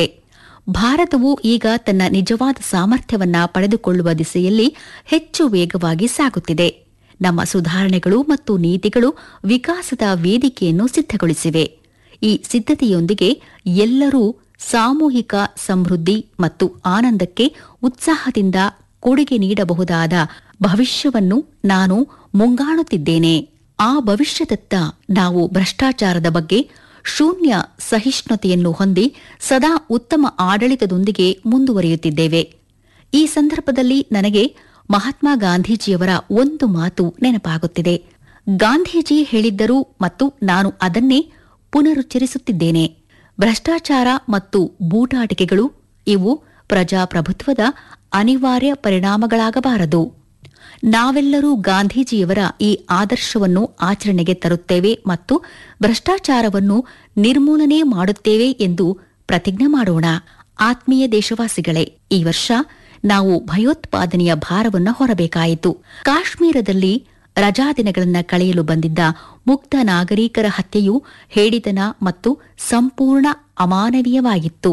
ಭಾರತವು ಈಗ ತನ್ನ ನಿಜವಾದ ಸಾಮರ್ಥ್ಯವನ್ನ ಪಡೆದುಕೊಳ್ಳುವ ದಿಸೆಯಲ್ಲಿ ಹೆಚ್ಚು ವೇಗವಾಗಿ ಸಾಗುತ್ತಿದೆ ನಮ್ಮ ಸುಧಾರಣೆಗಳು ಮತ್ತು ನೀತಿಗಳು ವಿಕಾಸದ ವೇದಿಕೆಯನ್ನು ಸಿದ್ಧಗೊಳಿಸಿವೆ ಈ ಸಿದ್ಧತೆಯೊಂದಿಗೆ ಎಲ್ಲರೂ ಸಾಮೂಹಿಕ ಸಮೃದ್ಧಿ ಮತ್ತು ಆನಂದಕ್ಕೆ ಉತ್ಸಾಹದಿಂದ ಕೊಡುಗೆ ನೀಡಬಹುದಾದ ಭವಿಷ್ಯವನ್ನು ನಾನು ಮುಂಗಾಣುತ್ತಿದ್ದೇನೆ ಆ ಭವಿಷ್ಯದತ್ತ ನಾವು ಭ್ರಷ್ಟಾಚಾರದ ಬಗ್ಗೆ ಶೂನ್ಯ ಸಹಿಷ್ಣುತೆಯನ್ನು ಹೊಂದಿ ಸದಾ ಉತ್ತಮ ಆಡಳಿತದೊಂದಿಗೆ ಮುಂದುವರಿಯುತ್ತಿದ್ದೇವೆ ಈ ಸಂದರ್ಭದಲ್ಲಿ ನನಗೆ ಮಹಾತ್ಮ ಗಾಂಧೀಜಿಯವರ ಒಂದು ಮಾತು ನೆನಪಾಗುತ್ತಿದೆ ಗಾಂಧೀಜಿ ಹೇಳಿದ್ದರು ಮತ್ತು ನಾನು ಅದನ್ನೇ ಪುನರುಚ್ಚರಿಸುತ್ತಿದ್ದೇನೆ ಭ್ರಷ್ಟಾಚಾರ ಮತ್ತು ಬೂಟಾಟಿಕೆಗಳು ಇವು ಪ್ರಜಾಪ್ರಭುತ್ವದ ಅನಿವಾರ್ಯ ಪರಿಣಾಮಗಳಾಗಬಾರದು ನಾವೆಲ್ಲರೂ ಗಾಂಧೀಜಿಯವರ ಈ ಆದರ್ಶವನ್ನು ಆಚರಣೆಗೆ ತರುತ್ತೇವೆ ಮತ್ತು ಭ್ರಷ್ಟಾಚಾರವನ್ನು ನಿರ್ಮೂಲನೆ ಮಾಡುತ್ತೇವೆ ಎಂದು ಪ್ರತಿಜ್ಞೆ ಮಾಡೋಣ ಆತ್ಮೀಯ ದೇಶವಾಸಿಗಳೇ ಈ ವರ್ಷ ನಾವು ಭಯೋತ್ಪಾದನೆಯ ಭಾರವನ್ನು ಹೊರಬೇಕಾಯಿತು ಕಾಶ್ಮೀರದಲ್ಲಿ ರಜಾದಿನಗಳನ್ನ ಕಳೆಯಲು ಬಂದಿದ್ದ ಮುಕ್ತ ನಾಗರಿಕರ ಹತ್ಯೆಯು ಹೇಡಿತನ ಮತ್ತು ಸಂಪೂರ್ಣ ಅಮಾನವೀಯವಾಗಿತ್ತು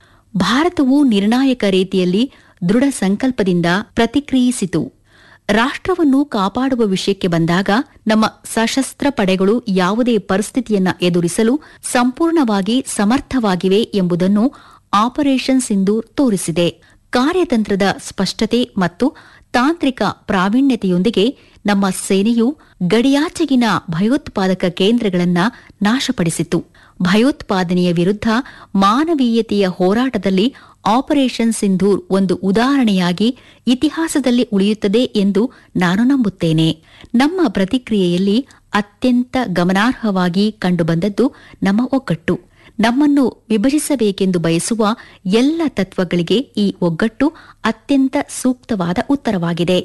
ಭಾರತವು ನಿರ್ಣಾಯಕ ರೀತಿಯಲ್ಲಿ ದೃಢ ಸಂಕಲ್ಪದಿಂದ ಪ್ರತಿಕ್ರಿಯಿಸಿತು ರಾಷ್ಟ್ರವನ್ನು ಕಾಪಾಡುವ ವಿಷಯಕ್ಕೆ ಬಂದಾಗ ನಮ್ಮ ಸಶಸ್ತ್ರ ಪಡೆಗಳು ಯಾವುದೇ ಪರಿಸ್ಥಿತಿಯನ್ನ ಎದುರಿಸಲು ಸಂಪೂರ್ಣವಾಗಿ ಸಮರ್ಥವಾಗಿವೆ ಎಂಬುದನ್ನು ಆಪರೇಷನ್ ಸಿಂಧೂರ್ ತೋರಿಸಿದೆ ಕಾರ್ಯತಂತ್ರದ ಸ್ಪಷ್ಟತೆ ಮತ್ತು ತಾಂತ್ರಿಕ ಪ್ರಾವೀಣ್ಯತೆಯೊಂದಿಗೆ ನಮ್ಮ ಸೇನೆಯು ಗಡಿಯಾಚೆಗಿನ ಭಯೋತ್ಪಾದಕ ಕೇಂದ್ರಗಳನ್ನ ನಾಶಪಡಿಸಿತು ಭಯೋತ್ಪಾದನೆಯ ವಿರುದ್ಧ ಮಾನವೀಯತೆಯ ಹೋರಾಟದಲ್ಲಿ ಆಪರೇಷನ್ ಸಿಂಧೂರ್ ಒಂದು ಉದಾಹರಣೆಯಾಗಿ ಇತಿಹಾಸದಲ್ಲಿ ಉಳಿಯುತ್ತದೆ ಎಂದು ನಾನು ನಂಬುತ್ತೇನೆ ನಮ್ಮ ಪ್ರತಿಕ್ರಿಯೆಯಲ್ಲಿ ಅತ್ಯಂತ ಗಮನಾರ್ಹವಾಗಿ ಕಂಡುಬಂದದ್ದು ನಮ್ಮ ಒಗ್ಗಟ್ಟು ನಮ್ಮನ್ನು ವಿಭಜಿಸಬೇಕೆಂದು ಬಯಸುವ ಎಲ್ಲ ತತ್ವಗಳಿಗೆ ಈ ಒಗ್ಗಟ್ಟು ಅತ್ಯಂತ ಸೂಕ್ತವಾದ ಉತ್ತರವಾಗಿದೆ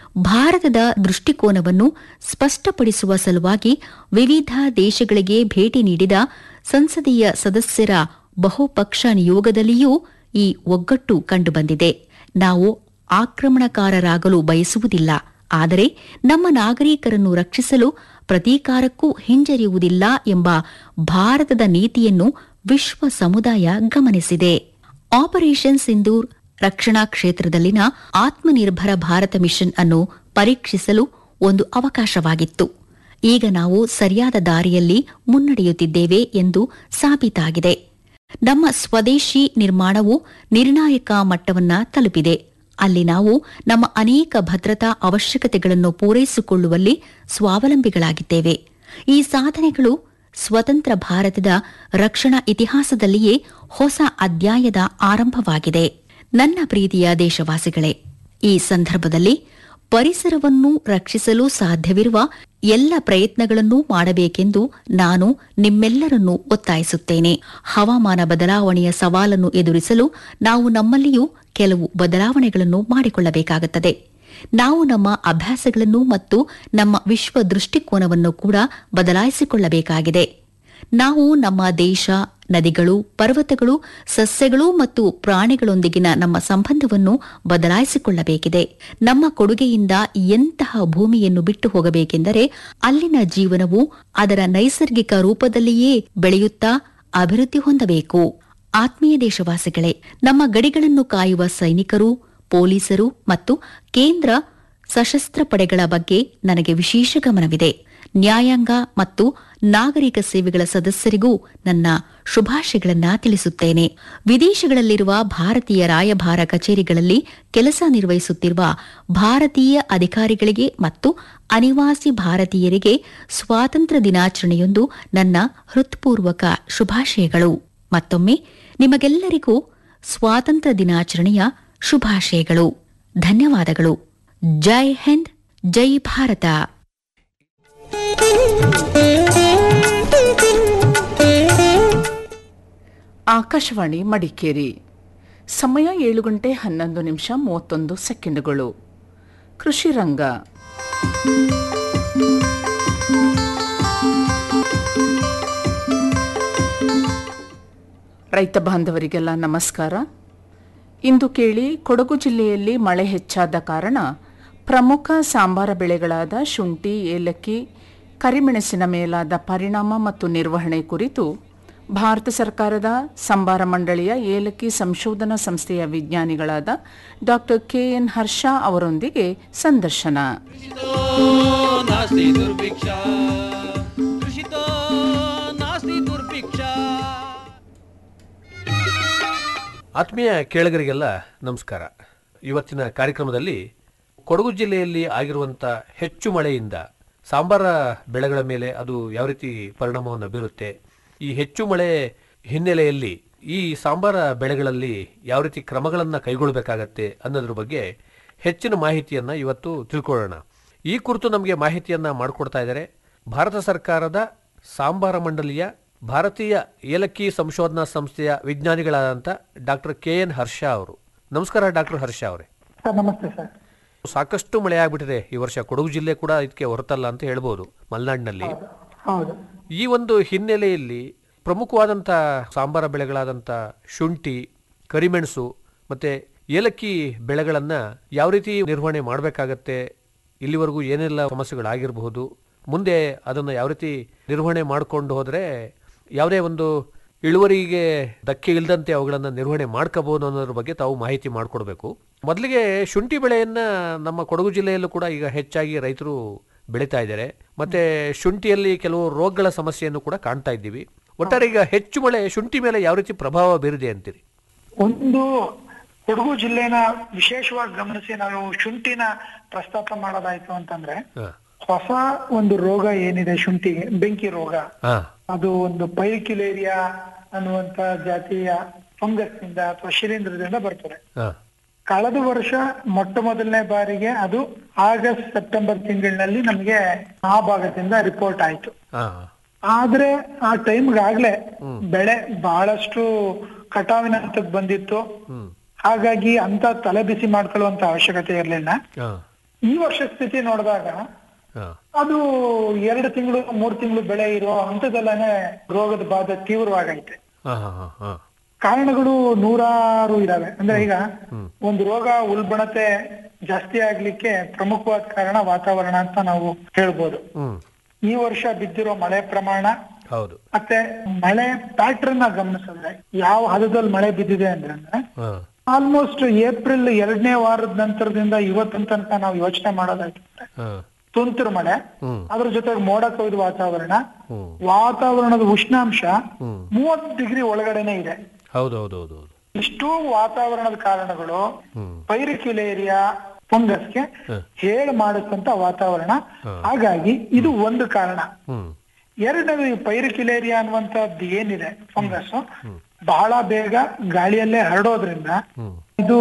ಭಾರತದ ದೃಷ್ಟಿಕೋನವನ್ನು ಸ್ಪಷ್ಟಪಡಿಸುವ ಸಲುವಾಗಿ ವಿವಿಧ ದೇಶಗಳಿಗೆ ಭೇಟಿ ನೀಡಿದ ಸಂಸದೀಯ ಸದಸ್ಯರ ಬಹುಪಕ್ಷ ನಿಯೋಗದಲ್ಲಿಯೂ ಈ ಒಗ್ಗಟ್ಟು ಕಂಡುಬಂದಿದೆ ನಾವು ಆಕ್ರಮಣಕಾರರಾಗಲು ಬಯಸುವುದಿಲ್ಲ ಆದರೆ ನಮ್ಮ ನಾಗರಿಕರನ್ನು ರಕ್ಷಿಸಲು ಪ್ರತೀಕಾರಕ್ಕೂ ಹಿಂಜರಿಯುವುದಿಲ್ಲ ಎಂಬ ಭಾರತದ ನೀತಿಯನ್ನು ವಿಶ್ವ ಸಮುದಾಯ ಗಮನಿಸಿದೆ ಆಪರೇಷನ್ ಸಿಂಧೂರ್ ರಕ್ಷಣಾ ಕ್ಷೇತ್ರದಲ್ಲಿನ ಆತ್ಮನಿರ್ಭರ ಭಾರತ ಮಿಷನ್ ಅನ್ನು ಪರೀಕ್ಷಿಸಲು ಒಂದು ಅವಕಾಶವಾಗಿತ್ತು ಈಗ ನಾವು ಸರಿಯಾದ ದಾರಿಯಲ್ಲಿ ಮುನ್ನಡೆಯುತ್ತಿದ್ದೇವೆ ಎಂದು ಸಾಬೀತಾಗಿದೆ ನಮ್ಮ ಸ್ವದೇಶಿ ನಿರ್ಮಾಣವು ನಿರ್ಣಾಯಕ ಮಟ್ಟವನ್ನ ತಲುಪಿದೆ ಅಲ್ಲಿ ನಾವು ನಮ್ಮ ಅನೇಕ ಭದ್ರತಾ ಅವಶ್ಯಕತೆಗಳನ್ನು ಪೂರೈಸಿಕೊಳ್ಳುವಲ್ಲಿ ಸ್ವಾವಲಂಬಿಗಳಾಗಿದ್ದೇವೆ ಈ ಸಾಧನೆಗಳು ಸ್ವತಂತ್ರ ಭಾರತದ ರಕ್ಷಣಾ ಇತಿಹಾಸದಲ್ಲಿಯೇ ಹೊಸ ಅಧ್ಯಾಯದ ಆರಂಭವಾಗಿದೆ ನನ್ನ ಪ್ರೀತಿಯ ದೇಶವಾಸಿಗಳೇ ಈ ಸಂದರ್ಭದಲ್ಲಿ ಪರಿಸರವನ್ನು ರಕ್ಷಿಸಲು ಸಾಧ್ಯವಿರುವ ಎಲ್ಲ ಪ್ರಯತ್ನಗಳನ್ನೂ ಮಾಡಬೇಕೆಂದು ನಾನು ನಿಮ್ಮೆಲ್ಲರನ್ನೂ ಒತ್ತಾಯಿಸುತ್ತೇನೆ ಹವಾಮಾನ ಬದಲಾವಣೆಯ ಸವಾಲನ್ನು ಎದುರಿಸಲು ನಾವು ನಮ್ಮಲ್ಲಿಯೂ ಕೆಲವು ಬದಲಾವಣೆಗಳನ್ನು ಮಾಡಿಕೊಳ್ಳಬೇಕಾಗುತ್ತದೆ ನಾವು ನಮ್ಮ ಅಭ್ಯಾಸಗಳನ್ನು ಮತ್ತು ನಮ್ಮ ವಿಶ್ವ ದೃಷ್ಟಿಕೋನವನ್ನು ಕೂಡ ಬದಲಾಯಿಸಿಕೊಳ್ಳಬೇಕಾಗಿದೆ ನಾವು ನಮ್ಮ ದೇಶ ನದಿಗಳು ಪರ್ವತಗಳು ಸಸ್ಯಗಳು ಮತ್ತು ಪ್ರಾಣಿಗಳೊಂದಿಗಿನ ನಮ್ಮ ಸಂಬಂಧವನ್ನು ಬದಲಾಯಿಸಿಕೊಳ್ಳಬೇಕಿದೆ ನಮ್ಮ ಕೊಡುಗೆಯಿಂದ ಎಂತಹ ಭೂಮಿಯನ್ನು ಬಿಟ್ಟು ಹೋಗಬೇಕೆಂದರೆ ಅಲ್ಲಿನ ಜೀವನವು ಅದರ ನೈಸರ್ಗಿಕ ರೂಪದಲ್ಲಿಯೇ ಬೆಳೆಯುತ್ತಾ ಅಭಿವೃದ್ಧಿ ಹೊಂದಬೇಕು ಆತ್ಮೀಯ ದೇಶವಾಸಿಗಳೇ ನಮ್ಮ ಗಡಿಗಳನ್ನು ಕಾಯುವ ಸೈನಿಕರು ಪೊಲೀಸರು ಮತ್ತು ಕೇಂದ್ರ ಸಶಸ್ತ್ರ ಪಡೆಗಳ ಬಗ್ಗೆ ನನಗೆ ವಿಶೇಷ ಗಮನವಿದೆ ನ್ಯಾಯಾಂಗ ಮತ್ತು ನಾಗರಿಕ ಸೇವೆಗಳ ಸದಸ್ಯರಿಗೂ ನನ್ನ ಶುಭಾಶಯಗಳನ್ನ ತಿಳಿಸುತ್ತೇನೆ ವಿದೇಶಗಳಲ್ಲಿರುವ ಭಾರತೀಯ ರಾಯಭಾರ ಕಚೇರಿಗಳಲ್ಲಿ ಕೆಲಸ ನಿರ್ವಹಿಸುತ್ತಿರುವ ಭಾರತೀಯ ಅಧಿಕಾರಿಗಳಿಗೆ ಮತ್ತು ಅನಿವಾಸಿ ಭಾರತೀಯರಿಗೆ ಸ್ವಾತಂತ್ರ್ಯ ದಿನಾಚರಣೆಯೊಂದು ನನ್ನ ಹೃತ್ಪೂರ್ವಕ ಶುಭಾಶಯಗಳು ಮತ್ತೊಮ್ಮೆ ನಿಮಗೆಲ್ಲರಿಗೂ ಸ್ವಾತಂತ್ರ್ಯ ದಿನಾಚರಣೆಯ ಶುಭಾಶಯಗಳು ಧನ್ಯವಾದಗಳು ಜೈ ಹಿಂದ್ ಜೈ ಭಾರತ ಆಕಾಶವಾಣಿ ಮಡಿಕೇರಿ ಸಮಯ ಏಳು ಗಂಟೆ ಹನ್ನೊಂದು ನಿಮಿಷ ಮೂವತ್ತೊಂದು ಸೆಕೆಂಡುಗಳು ಕೃಷಿ ರಂಗ ರೈತ ಬಾಂಧವರಿಗೆಲ್ಲ ನಮಸ್ಕಾರ ಇಂದು ಕೇಳಿ ಕೊಡಗು ಜಿಲ್ಲೆಯಲ್ಲಿ ಮಳೆ ಹೆಚ್ಚಾದ ಕಾರಣ ಪ್ರಮುಖ ಸಾಂಬಾರ ಬೆಳೆಗಳಾದ ಶುಂಠಿ ಏಲಕ್ಕಿ ಕರಿಮೆಣಸಿನ ಮೇಲಾದ ಪರಿಣಾಮ ಮತ್ತು ನಿರ್ವಹಣೆ ಕುರಿತು ಭಾರತ ಸರ್ಕಾರದ ಸಂಬಾರ ಮಂಡಳಿಯ ಏಲಕ್ಕಿ ಸಂಶೋಧನಾ ಸಂಸ್ಥೆಯ ವಿಜ್ಞಾನಿಗಳಾದ ಡಾಕ್ಟರ್ ಕೆಎನ್ ಹರ್ಷ ಅವರೊಂದಿಗೆ ಸಂದರ್ಶನ नास्ति दुर्भिक्षा कृषितो नास्ति दुर्भिक्षा ಆತ್ಮೀಯ ಕೇಳಗರಿಗೆಲ್ಲ ನಮಸ್ಕಾರ ಇವತ್ತಿನ ಕಾರ್ಯಕ್ರಮದಲ್ಲಿ ಕೊಡಗು ಜಿಲ್ಲೆಯಲ್ಲಿ ಆಗಿರುವಂಥ ಹೆಚ್ಚು ಮಳೆಯಿಂದ ಸಾಂಬಾರ ಬೆಳೆಗಳ ಮೇಲೆ ಅದು ಯಾವ ರೀತಿ ಪರಿಣಾಮವನ್ನು ಬೀರುತ್ತೆ ಈ ಹೆಚ್ಚು ಮಳೆ ಹಿನ್ನೆಲೆಯಲ್ಲಿ ಈ ಸಾಂಬಾರ ಬೆಳೆಗಳಲ್ಲಿ ಯಾವ ರೀತಿ ಕ್ರಮಗಳನ್ನು ಕೈಗೊಳ್ಳಬೇಕಾಗತ್ತೆ ಅನ್ನೋದ್ರ ಬಗ್ಗೆ ಹೆಚ್ಚಿನ ಮಾಹಿತಿಯನ್ನ ಇವತ್ತು ತಿಳ್ಕೊಳ್ಳೋಣ ಈ ಕುರಿತು ನಮಗೆ ಮಾಹಿತಿಯನ್ನ ಮಾಡಿಕೊಡ್ತಾ ಇದ್ದಾರೆ ಭಾರತ ಸರ್ಕಾರದ ಸಾಂಬಾರ ಮಂಡಳಿಯ ಭಾರತೀಯ ಏಲಕ್ಕಿ ಸಂಶೋಧನಾ ಸಂಸ್ಥೆಯ ವಿಜ್ಞಾನಿಗಳಾದಂಥ ಡಾಕ್ಟರ್ ಕೆ ಎನ್ ಹರ್ಷ ಅವರು ನಮಸ್ಕಾರ ಡಾಕ್ಟರ್ ಹರ್ಷ ಅವರೇ ಸರ್ ನಮಸ್ತೆ ಸರ್ ಸಾಕಷ್ಟು ಮಳೆ ಆಗ್ಬಿಟ್ಟಿದೆ ಈ ವರ್ಷ ಕೊಡಗು ಜಿಲ್ಲೆ ಕೂಡ ಇದಕ್ಕೆ ಹೊರತಲ್ಲ ಅಂತ ಹೇಳ್ಬೋದು ಮಲೆನಾಡಿನಲ್ಲಿ ಹೌದು ಈ ಒಂದು ಹಿನ್ನೆಲೆಯಲ್ಲಿ ಪ್ರಮುಖವಾದಂಥ ಸಾಂಬಾರ ಬೆಳೆಗಳಾದಂಥ ಶುಂಠಿ ಕರಿಮೆಣಸು ಮತ್ತೆ ಏಲಕ್ಕಿ ಬೆಳೆಗಳನ್ನ ಯಾವ ರೀತಿ ನಿರ್ವಹಣೆ ಮಾಡಬೇಕಾಗತ್ತೆ ಇಲ್ಲಿವರೆಗೂ ಏನೆಲ್ಲ ಸಮಸ್ಯೆಗಳಾಗಿರಬಹುದು ಮುಂದೆ ಅದನ್ನು ಯಾವ ರೀತಿ ನಿರ್ವಹಣೆ ಮಾಡಿಕೊಂಡು ಹೋದರೆ ಯಾವುದೇ ಒಂದು ಇಳುವರಿಗೆ ಧಕ್ಕೆ ಇಲ್ಲದಂತೆ ಅವುಗಳನ್ನು ನಿರ್ವಹಣೆ ಮಾಡ್ಕೋಬಹುದು ಅನ್ನೋದ್ರ ಬಗ್ಗೆ ತಾವು ಮಾಹಿತಿ ಮಾಡಿಕೊಡ್ಬೇಕು ಮೊದಲಿಗೆ ಶುಂಠಿ ಬೆಳೆಯನ್ನ ನಮ್ಮ ಕೊಡಗು ಜಿಲ್ಲೆಯಲ್ಲೂ ಕೂಡ ಈಗ ಹೆಚ್ಚಾಗಿ ರೈತರು ಬೆಳೀತಾ ಇದ್ದಾರೆ ಮತ್ತೆ ಶುಂಠಿಯಲ್ಲಿ ಕೆಲವು ರೋಗಗಳ ಸಮಸ್ಯೆಯನ್ನು ಕೂಡ ಕಾಣ್ತಾ ಇದ್ದೀವಿ ಒಟ್ಟಾರೆ ಈಗ ಹೆಚ್ಚು ಮಳೆ ಶುಂಠಿ ಮೇಲೆ ಯಾವ ರೀತಿ ಪ್ರಭಾವ ಬೀರಿದೆ ಅಂತೀರಿ ಒಂದು ಕೊಡಗು ಜಿಲ್ಲೆನ ವಿಶೇಷವಾಗಿ ಗಮನಿಸಿ ನಾವು ಶುಂಠಿನ ಪ್ರಸ್ತಾಪ ಮಾಡೋದಾಯ್ತು ಅಂತಂದ್ರೆ ಹಾ. ಹೊಸ ಒಂದು ರೋಗ ಏನಿದೆ ಶುಂಠಿಗೆ ಬೆಂಕಿ ರೋಗ ಹಾ ಅದು ಒಂದು ಪೈರಿಕ್ಯುಲೇರಿಯಾ ಅನ್ನುವಂತ ಜಾತಿಯ ಫಂಗಸ್ ನಿಂದ ಅಥವಾ ಶಿಲೀಂಧ್ರದಿಂದ ಬರ್ತದೆ ಹಾ ಕಳೆದ ವರ್ಷ ಮೊಟ್ಟ ಮೊದಲನೇ ಬಾರಿಗೆ ಅದು ಆಗಸ್ಟ್ ಸೆಪ್ಟೆಂಬರ್ ತಿಂಗಳಿನಲ್ಲಿ ನಮಗೆ ಆ ಭಾಗದಿಂದ ರಿಪೋರ್ಟ್ ಆಯ್ತು ಹಾ ಆದ್ರೆ ಆ ಟೈಮ್ಗಾಗ್ಲೇ ಬೆಳೆ ಬಹಳಷ್ಟು ಕಟಾವಿನ ಹಂತಕ್ಕೆ ಬಂದಿತ್ತು ಹಾಗಾಗಿ ಅಂತ ತಲೆ ಬಿಸಿ ಮಾಡ್ಕೊಳ್ಳುವಂತ ಅವಶ್ಯಕತೆ ಇರಲಿಲ್ಲ ಹಾ ಈ ವರ್ಷ ಸ್ಥಿತಿ ನೋಡಿದಾಗ ಹಾ ಅದು ಎರಡು ತಿಂಗಳು ಮೂರ್ ತಿಂಗಳು ಬೆಳೆ ಇರೋ ಹಂತದಲ್ಲೇನೆ ರೋಗದ ಬಾಧೆ ತೀವ್ರವಾಗೈತೆ ಹಾ ಹಾ ಹಾ ಹಾ ಕಾರಣಗಳು ನೂರಾರು ಇದಾವೆ ಅಂದ್ರೆ ಈಗ ಒಂದು ರೋಗ ಉಲ್ಬಣತೆ ಜಾಸ್ತಿ ಆಗ್ಲಿಕ್ಕೆ ಪ್ರಮುಖವಾದ ಕಾರಣ ವಾತಾವರಣ ಅಂತ ನಾವು ಹೇಳ್ಬೋದು ಹ್ಮ್ ಈ ವರ್ಷ ಬಿದ್ದಿರೋ ಮಳೆ ಪ್ರಮಾಣ ಹೌದು ಮತ್ತೆ ಮಳೆ ಪ್ಯಾಟ್ರನ್ ನ ಗಮನಿಸಿದ್ರೆ ಯಾವ ಹದದಲ್ಲಿ ಮಳೆ ಬಿದ್ದಿದೆ ಅಂದ್ರೆ ಹಾ ಆಲ್ಮೋಸ್ಟ್ ಏಪ್ರಿಲ್ ಎರಡನೇ ವಾರದ ನಂತರದಿಂದ ಇವತ್ತಿನ ತನಕ ನಾವು ಯೋಚನೆ ಮಾಡೋದಾಯ್ತಂದ್ರೆ ಹಾ ತುಂತುರು ಮಳೆ ಹ್ಮ್. ಅದ್ರ ಜೊತೆಗೆ ಮೋಡ ಕೊಯ್ದು ವಾತಾವರಣ ಹ್ಮ್. ವಾತಾವರಣದ ಉಷ್ಣಾಂಶ ಹ್ಮ್. ಮೂವತ್ತು ಡಿಗ್ರಿ ಒಳಗಡೆನೆ ಇದೆ ಹೌದು ಹೌದು ಹೌದು ಹೌದು ಇಷ್ಟೂ ವಾತಾವರಣದ ಕಾರಣಗಳು ಹ್ಮ್. ಪೈರಿಕ್ಯುಲೇರಿಯಾ ಫಂಗಸ್ಗೆ ಹೇಳು ಮಾಡಿಸಂತ ವಾತಾವರಣ ಹಾಗಾಗಿ ಇದು ಒಂದು ಕಾರಣ ಹ್ಮ್ ಎರಡನೇದು ಈ ಪೈರಿಕಿಲೇರಿಯಾ ಅನ್ನುವಂಥದ್ದು ಏನಿದೆ ಫಂಗಸ್ ಬಹಳ ಬೇಗ ಗಾಳಿಯಲ್ಲೇ ಹರಡೋದ್ರಿಂದ ಇದು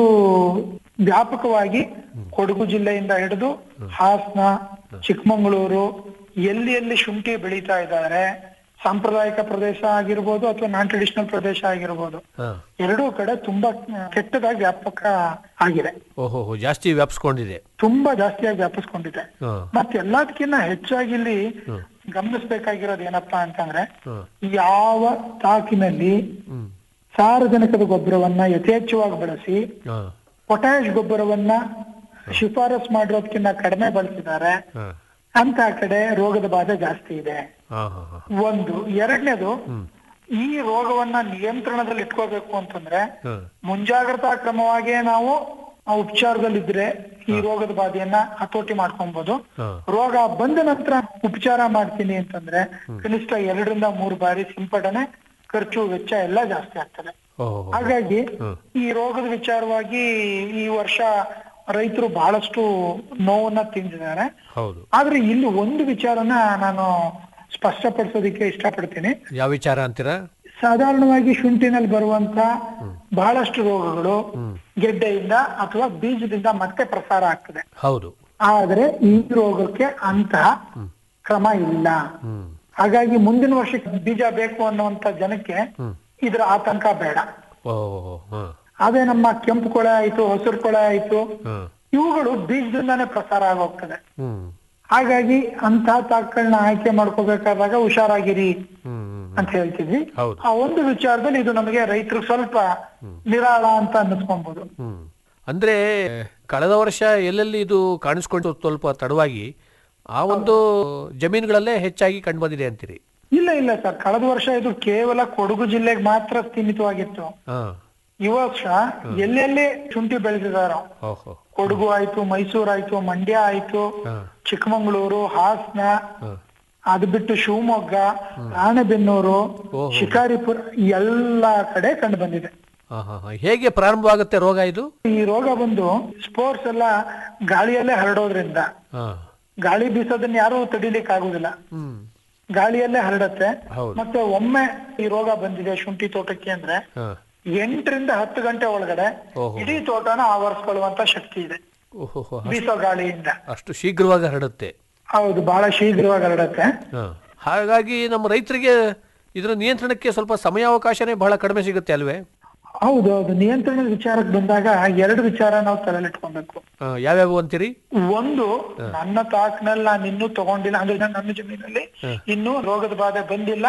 ವ್ಯಾಪಕವಾಗಿ ಕೊಡಗು ಜಿಲ್ಲೆಯಿಂದ ಹಿಡಿದು ಹಾಸನ ಚಿಕ್ಕಮಗಳೂರು ಎಲ್ಲಿ ಎಲ್ಲಿ ಶುಂಠಿ ಬೆಳೀತಾ ಇದ್ದಾರೆ ಸಾಂಪ್ರದಾಯಿಕ ಪ್ರದೇಶ ಆಗಿರ್ಬೋದು ಅಥವಾ ನಾನ್ ಟ್ರೆಡಿಷನಲ್ ಪ್ರದೇಶ ಆಗಿರ್ಬೋದು ಹಾ. ಎರಡೂ ಕಡೆ ತುಂಬಾ ಕೆಟ್ಟದಾಗಿ ವ್ಯಾಪಕ ಆಗಿದೆ ಓಹೋ ಹೋ, ಜಾಸ್ತಿ ವ್ಯಾಪಿಸ್ಕೊಂಡಿದೆ ತುಂಬಾ ಜಾಸ್ತಿಯಾಗಿ ವ್ಯಾಪಿಸ್ಕೊಂಡಿದೆ ಹಾ. ಮತ್ತೆ ಎಲ್ಲದಕ್ಕಿಂತ ಹೆಚ್ಚಾಗಿ ಇಲ್ಲಿ ಗಮನಿಸಬೇಕಾಗಿರೋದು ಏನಪ್ಪಾ ಅಂತಂದ್ರೆ ಹಾ. ಯಾವ ತಾಕಿನಲ್ಲಿ ಹ್ಮ್ ಸಾರಜನಕದ ಗೊಬ್ಬರವನ್ನ ಯಥೇಚ್ಛವಾಗಿ ಬಳಸಿ ಹಾ ಪೊಟ್ಯಾಶ್ ಗೊಬ್ಬರವನ್ನ ಶಿಫಾರಸ್ ಮಾಡಿರೋದಕ್ಕಿಂತ ಕಡಿಮೆ ಬಳಸಿದ್ದಾರೆ ಹಾ ಅಂತ ಕಡೆ ರೋಗದ ಬಾಧೆ ಜಾಸ್ತಿ ಇದೆ ಹಾ ಹಾ ಹಾ ಒಂದು ಎರಡನೇದು ಈ ರೋಗವನ್ನ ನಿಯಂತ್ರಣದಲ್ಲಿ ಇಟ್ಕೋಬೇಕು ಅಂತಂದ್ರೆ ಹಾ. ಮುಂಜಾಗ್ರತಾ ಕ್ರಮವಾಗಿ ನಾವು ಆ ಉಪಚಾರದಲ್ಲಿದ್ರೆ ಈ ರೋಗದ ಬಾಧೆಯನ್ನ ಹತೋಟಿ ಮಾಡ್ಕೊಬಹುದು ಹಾ. ರೋಗ ಬಂದ ನಂತರ ಉಪಚಾರ ಮಾಡ್ತೀನಿ ಅಂತಂದ್ರೆ ಕನಿಷ್ಠ ಎರಡರಿಂದ ಮೂರು ಬಾರಿ ಸಿಂಪಡಣೆ ಖರ್ಚು ವೆಚ್ಚ ಎಲ್ಲ ಜಾಸ್ತಿ ಆಗ್ತದೆ ಓಹೋ ಹೋ. ಹಾಗಾಗಿ ಈ ರೋಗದ ವಿಚಾರವಾಗಿ ಈ ವರ್ಷ ರೈತರು ಬಹಳಷ್ಟು ನೋವನ್ನ ತಿಂದಿದ್ದಾರೆ ಹೌದು ಆದ್ರೆ ಇಲ್ಲಿ ಒಂದು ವಿಚಾರನ ನಾನು ಸ್ಪಷ್ಟಪಡಿಸೋದಕ್ಕೆ ಇಷ್ಟಪಡ್ತೀನಿ ಯಾವ ವಿಚಾರ ಅಂತೀರಾ ಸಾಧಾರಣವಾಗಿ ಶುಂಠಿನಲ್ಲಿ ಬರುವಂತ ಬಹಳಷ್ಟು ರೋಗಗಳು ಗೆಡ್ಡೆಯಿಂದ ಅಥವಾ ಬೀಜದಿಂದ ಮತ್ತೆ ಪ್ರಸಾರ ಆಗ್ತದೆ ಹೌದು ಆದ್ರೆ ಈ ರೋಗಕ್ಕೆ ಅಂತಹ ಕ್ರಮ ಇಲ್ಲ ಹಾಗಾಗಿ ಮುಂದಿನ ವರ್ಷಕ್ಕೆ ಬೀಜ ಬೇಕು ಅನ್ನುವಂತ ಜನಕ್ಕೆ ಇದರ ಆತಂಕ ಬೇಡ ಓಹೋ ಹಾ ಅದೇ ನಮ್ಮ ಕೆಂಪು ಕೊಳೆ ಆಯ್ತು ಹಸಿರು ಕೊಳೆ ಆಯ್ತು ಹಾ ಇವುಗಳು ಬೀಜದಿಂದಾನೇ ಪ್ರಸಾರ ಆಗೋಗ್ತದೆ ಹ್ಮ್ ಹಾಗಾಗಿ ಅಂತಹ ತಾಕಗಳನ್ನ ಆಯ್ಕೆ ಮಾಡ್ಕೋಬೇಕಾದಾಗ ಹುಷಾರಾಗಿರಿ ಹ್ಮ್ ಹ್ಮ್ ಅಂತ ಹೇಳ್ತಿದ್ವಿ ಹೌದು. ಆ ಒಂದು ವಿಚಾರದಲ್ಲಿ ಇದು ನಮಗೆ ರೈತರು ಸ್ವಲ್ಪ ನಿರಾಳ ಅಂತ ಅನ್ನಿಸ್ಕೊಬಹುದು ಹ್ಮ್ ಅಂದ್ರೆ ಕಳೆದ ವರ್ಷ ಎಲ್ಲೆಲ್ಲಿ ಇದು ಕಾಣಿಸ್ಕೊಂಡು ಸ್ವಲ್ಪ ತಡವಾಗಿ ಆ ಒಂದು ಜಮೀನುಗಳಲ್ಲೇ ಹೆಚ್ಚಾಗಿ ಕಂಡು ಬಂದಿದೆ ಅಂತೀರಿ ಇಲ್ಲ ಇಲ್ಲ ಸರ್ ಕಳೆದ ವರ್ಷ ಇದು ಕೇವಲ ಕೊಡಗು ಜಿಲ್ಲೆಗೆ ಮಾತ್ರ ಸೀಮಿತವಾಗಿತ್ತು ಹಾ ಈ ವರ್ಷ ಎಲ್ಲೆಲ್ಲಿ ಶುಂಠಿ ಬೆಳೆದಿದಾರೋ ಓಹೋ ಕೊಡಗು ಆಯ್ತು ಮೈಸೂರು ಆಯ್ತು ಮಂಡ್ಯ ಆಯ್ತು ಹಾ. ಚಿಕ್ಕಮಂಗ್ಳೂರು ಹಾಸನ ಹಾ. ಅದು ಬಿಟ್ಟು ಶಿವಮೊಗ್ಗ ರಾಣೆಬೆನ್ನೂರು ಓಹೋ. ಶಿಕಾರಿಪುರ ಎಲ್ಲಾ ಕಡೆ ಕಂಡು ಬಂದಿದೆ ಹಾ ಹಾ ಹಾ ಹೇಗೆ ಪ್ರಾರಂಭವಾಗುತ್ತೆ ರೋಗ ಇದು ಈ ರೋಗ ಬಂದು ಸ್ಪೋರ್ಟ್ಸ್ ಎಲ್ಲ ಗಾಳಿಯಲ್ಲೇ ಹರಡೋದ್ರಿಂದ ಹಾ ಗಾಳಿ ಬೀಸೋದನ್ನ ಯಾರು ತಡಿಲಿಕ್ಕೆ ಆಗುದಿಲ್ಲ ಹ್ಮ್ ಗಾಳಿಯಲ್ಲೇ ಹರಡತ್ತೆ ಹೌದು. ಮತ್ತೆ ಒಮ್ಮೆ ಈ ರೋಗ ಬಂದಿದೆ ಶುಂಠಿ ತೋಟಕ್ಕೆ ಅಂದ್ರೆ ಹಾ ಎಂಟರಿಂದ ಹತ್ತು ಗಂಟೆ ಒಳಗಡೆ ಓಹೋ. ಇಡೀ ತೋಟನ ಆವರಿಸ್ಕೊಳ್ಳುವಂತ ಶಕ್ತಿ ಇದೆ ಓಹೋ ಹೋ, ಅಷ್ಟು- ಬೀಸೋ ಗಾಳಿಯಿಂದ ಅಷ್ಟು ಶೀಘ್ರವಾಗಿ ಹರಡುತ್ತೆ ಹೌದು ಬಹಳ ಶೀಘ್ರವಾಗಿ ಹರಡತ್ತೆ ಹಾ. ಹಾಗಾಗಿ ನಮ್ಮ ರೈತರಿಗೆ ಇದರ ನಿಯಂತ್ರಣಕ್ಕೆ ಸ್ವಲ್ಪ ಸಮಯಾವಕಾಶನೇ ಬಹಳ ಕಡಿಮೆ ಸಿಗುತ್ತೆ ಅಲ್ವೇ ಹೌದು ಹೌದು ನಿಯಂತ್ರಣದ ವಿಚಾರಕ್ಕೆ ಬಂದಾಗ ಎರಡು ವಿಚಾರ ನಾವು ತಲೆಲಿಟ್ಕೊಬೇಕು ಆ, ಯಾವ್ಯಾವು ಅಂತೀರಿ ಒಂದು ನನ್ನ ತಾಕ್ನಲ್ಲಿ ನಾನು ಇನ್ನೂ ತಗೊಂಡಿಲ್ಲ ಅಂದ್ರೆ ನನ್ನ ಜಮೀನಲ್ಲಿ ಇನ್ನೂ ರೋಗದ ಬಾಧೆ ಬಂದಿಲ್ಲ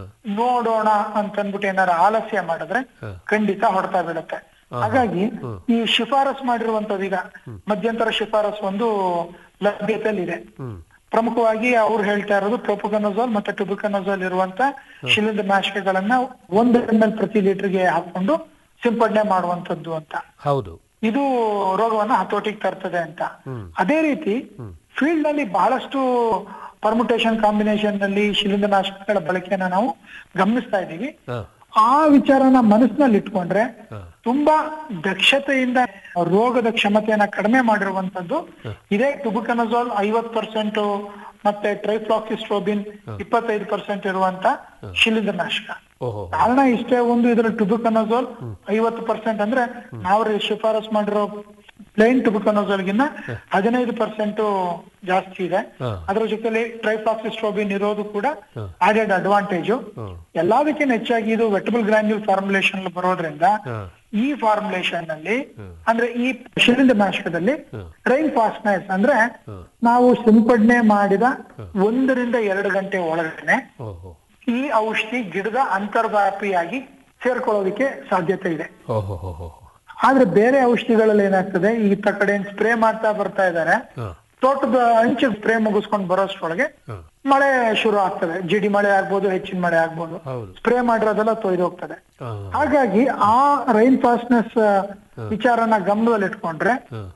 ನೋಡೋಣ ಅಂತ ಅಂದ್ಬಿಟ್ಟು ಏನಾರ ಆಲಸ್ಯ ಮಾಡಿದ್ರೆ ಖಂಡಿತ ಹೊಡ್ತಾ ಬೀಳುತ್ತೆ ಹಾಗಾಗಿ ಈ ಶಿಫಾರಸ್ ಮಾಡಿರುವಂತದ್ದು ಈಗ ಮಧ್ಯಂತರ ಶಿಫಾರಸ್ ಒಂದು ಲಭ್ಯತೆಯಲ್ಲಿದೆ ಪ್ರಮುಖವಾಗಿ ಅವ್ರು ಹೇಳ್ತಾ ಇರೋದು ಪ್ರೊಪುಕನೋಜಾಲ್ ಮತ್ತೆ ಟುಬುಕನೋಜಾಲ್ ಇರುವಂತ ಶಿಲಿಂದ ನಾಶಕಗಳನ್ನ ಒಂದು ಎಂ ಎಲ್ ಪ್ರತಿ ಲೀಟರ್ಗೆ ಹಾಕೊಂಡು ಸಿಂಪಡಣೆ ಮಾಡುವಂತದ್ದು ಅಂತ ಹೌದು ಇದು ರೋಗವನ್ನ ಹತೋಟಿಗೆ ತರ್ತದೆ ಅಂತ ಅದೇ ರೀತಿ ಫೀಲ್ಡ್ ನಲ್ಲಿ ಬಹಳಷ್ಟು ಪರ್ಮುಟೇಷನ್ ಕಾಂಬಿನೇಷನ್ ನಲ್ಲಿ ಶಿಲಿಂದನಾಶಕಗಳ ಬಳಕೆಯನ್ನ ನಾವು ಗಮನಿಸ್ತಾ ಇದ್ದೀವಿ ಹಾ. ಆ ವಿಚಾರನ ಮನಸ್ಸಿನಲ್ಲಿ ಇಟ್ಕೊಂಡ್ರೆ ತುಂಬಾ ದಕ್ಷತೆಯಿಂದ ರೋಗದ ಕ್ಷಮತೆಯನ್ನ ಕಡಿಮೆ ಮಾಡಿರುವಂತದ್ದು ಇದೇ ಟುಬುಕನಜೋಲ್ ಐವತ್ ಪರ್ಸೆಂಟ್ ಮತ್ತೆ ಟ್ರೈಫ್ಲಾಕ್ಸಿಸ್ಟ್ರೋಬಿನ್ ಇಪ್ಪತ್ತೈದು ಪರ್ಸೆಂಟ್ ಇರುವಂತ ಶಿಲಿಂದನಾಶಕ ಓಹೋ ಕಾರಣ ಇಷ್ಟೇ ಒಂದು ಇದರ ಟುಬುಕನಜೋಲ್ ಐವತ್ತು ಪರ್ಸೆಂಟ್ ಅಂದ್ರೆ ನಾವು ರಿ- ಶಿಫಾರಸ್ ಮಾಡಿರೋ ಪ್ಲೇನ್ ಟುಬುಕನಜೋಲ್ಗಿನ್ನ ಹದಿನೈದು ಪರ್ಸೆಂಟ್ ಜಾಸ್ತಿ ಇದೆ ಹಾ. ಅದರ ಜೊತೆಲಿ ಟ್ರೈಫಾಕ್ಸಿಸ್ಟ್ರೋಬಿನ್ ಇರೋದು ಕೂಡ ಆಡೆಡ್ ಅಡ್ವಾಂಟೇಜ್ ಎಲ್ಲದಕ್ಕಿಂತ ಹೆಚ್ಚಾಗಿ ಇದು ವೆಟಬಲ್ ಗ್ರಾನ್ಯೂಲ್ ಫಾರ್ಮುಲೇಷನ್ ಬರೋದ್ರಿಂದ ಹಾ. ಈ ಫಾರ್ಮುಲೇಷನ್ ನಲ್ಲಿ ಅಂದ್ರೆ ಈ ಶಿಲಿಂದ ನಾಶಕದಲ್ಲಿ ರೈನ್ ಫಾಸ್ಟ್ನೆಸ್ ಅಂದ್ರೆ ನಾವು ಸಿಂಪಡಣೆ ಮಾಡಿದ ಒಂದರಿಂದ ಎರಡು ಗಂಟೆ ಒಳಗಡೆ ಓಹೋ ಈ ಔಷಧಿ ಗಿಡದ ಅಂತರ್ವ್ಯಾಪಿಯಾಗಿ ಸೇರ್ಕೊಳ್ಳೋದಕ್ಕೆ ಸಾಧ್ಯತೆ ಇದೆ ಓಹೋ ಹೋ ಹೋ ಆದ್ರೆ ಬೇರೆ ಔಷಧಿಗಳಲ್ಲಿ ಏನಾಗ್ತದೆ ಈ ಕಡೆ ಸ್ಪ್ರೇ ಮಾಡ್ತಾ ಬರ್ತಾ ಇದ್ದಾರೆ ಹಾ. ತೋಟದ ಅಂಚು ಸ್ಪ್ರೇ ಮುಗಿಸ್ಕೊಂಡು ಬರೋಷ್ಟ್ರೊಳಗೆ ಮಳೆ ಶುರು ಆಗ್ತದೆ ಜಿಡಿ ಮಳೆ ಆಗ್ಬೋದು ಹೆಚ್ಚಿನ ಮಳೆ ಆಗ್ಬೋದು ಹೌದು. ಸ್ಪ್ರೇ ಮಾಡಿರೋದೆಲ್ಲ ತೊಯ್ದು ಹೋಗ್ತದೆ ಹಾ. ಹಾಗಾಗಿ ಆ ರೈನ್ ಫಾಸ್ಟ್ನೆಸ್ ವಿಚಾರನ ಗಮನದಲ್ಲಿ ಇಟ್ಕೊಂಡ್ರೆ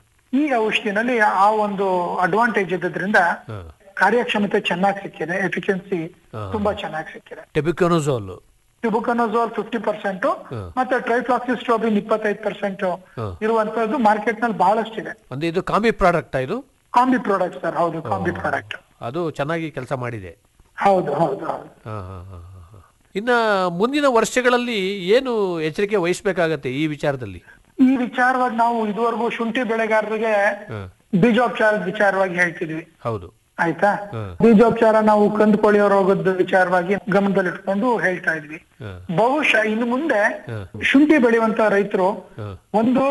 ಈ ಔಷಧಿನಲ್ಲಿ ಆ ಒಂದು ಅಡ್ವಾಂಟೇಜ್ ಇದ್ದದ್ರಿಂದ ಕಾರ್ಯಕ್ಷಮತೆ ಚೆನ್ನಾಗಿ ಸಿಕ್ಕಿದೆ ಎಫಿಷಿಯನ್ಸಿ ತುಂಬಾ ಚೆನ್ನಾಗಿ ಸಿಕ್ಕಿದೆ ಟೆಬಿಕೊನೋಜೋಲ್ ಟ್ಯೂಬುಕನೋಜೋಲ್ ಫಿಫ್ಟಿ ಪರ್ಸೆಂಟ್ ಮತ್ತೆ ಟ್ರೈಫ್ಲಾಕ್ಸಿಸ್ಟ್ರೋಬಿನ್ ಇಪ್ಪತ್ತೈದು ಪರ್ಸೆಂಟ್ ಇರುವಂತದ್ದು ಮಾರ್ಕೆಟ್ ನಲ್ಲಿ ಬಹಳಷ್ಟಿದೆ ಅಂದ್ರೆ ಇದು ಕಾಂಬಿ ಪ್ರಾಡಕ್ಟ್ ಇದು ಕಾಂಬಿ ಪ್ರಾಡಕ್ಟ್ ಸರ್ ಹೌದು ಕಾಂಬಿ ಪ್ರಾಡಕ್ಟ್ ಅದು ಚೆನ್ನಾಗಿ ಕೆಲಸ ಮಾಡಿದೆ ಹೌದು ಹೌದು ಹೌದು ಹಾ, ಹಾ, ಹಾ, ಹಾ, ಹಾ. ಇನ್ನ ಮುಂದಿನ ವರ್ಷಗಳಲ್ಲಿ ಏನು ಎಚ್ಚರಿಕೆ ವಹಿಸ್ಬೇಕಾಗತ್ತೆ ಈ ವಿಚಾರದಲ್ಲಿ ಈ ವಿಚಾರವಾಗಿ ನಾವು ಇದುವರೆಗೂ ಶುಂಠಿ ಬೆಳೆಗಾರರಿಗೆ ಬೀಜೋಪಚಾರದ ವಿಚಾರವಾಗಿ ಹೇಳ್ತಿದ್ವಿ ಹೌದು ಆಯ್ತಾ ಹ್ಮ್. ಬೀಜೋಪಚಾರ ನಾವು ಕಂದುಕೊಳೆಯೋ ರೋಗದ ವಿಚಾರವಾಗಿ ಗಮನದಲ್ಲಿಟ್ಕೊಂಡು ಹೇಳ್ತಾ ಇದ್ವಿ ಹ್ಮ್. ಬಹುಶಃ ಇನ್ನು ಮುಂದೆ ಹ್ಮ್. ಶುಂಠಿ ಬೆಳೆಯುವಂತ ರೈತರು ಹ್ಮ್. ಒಂದು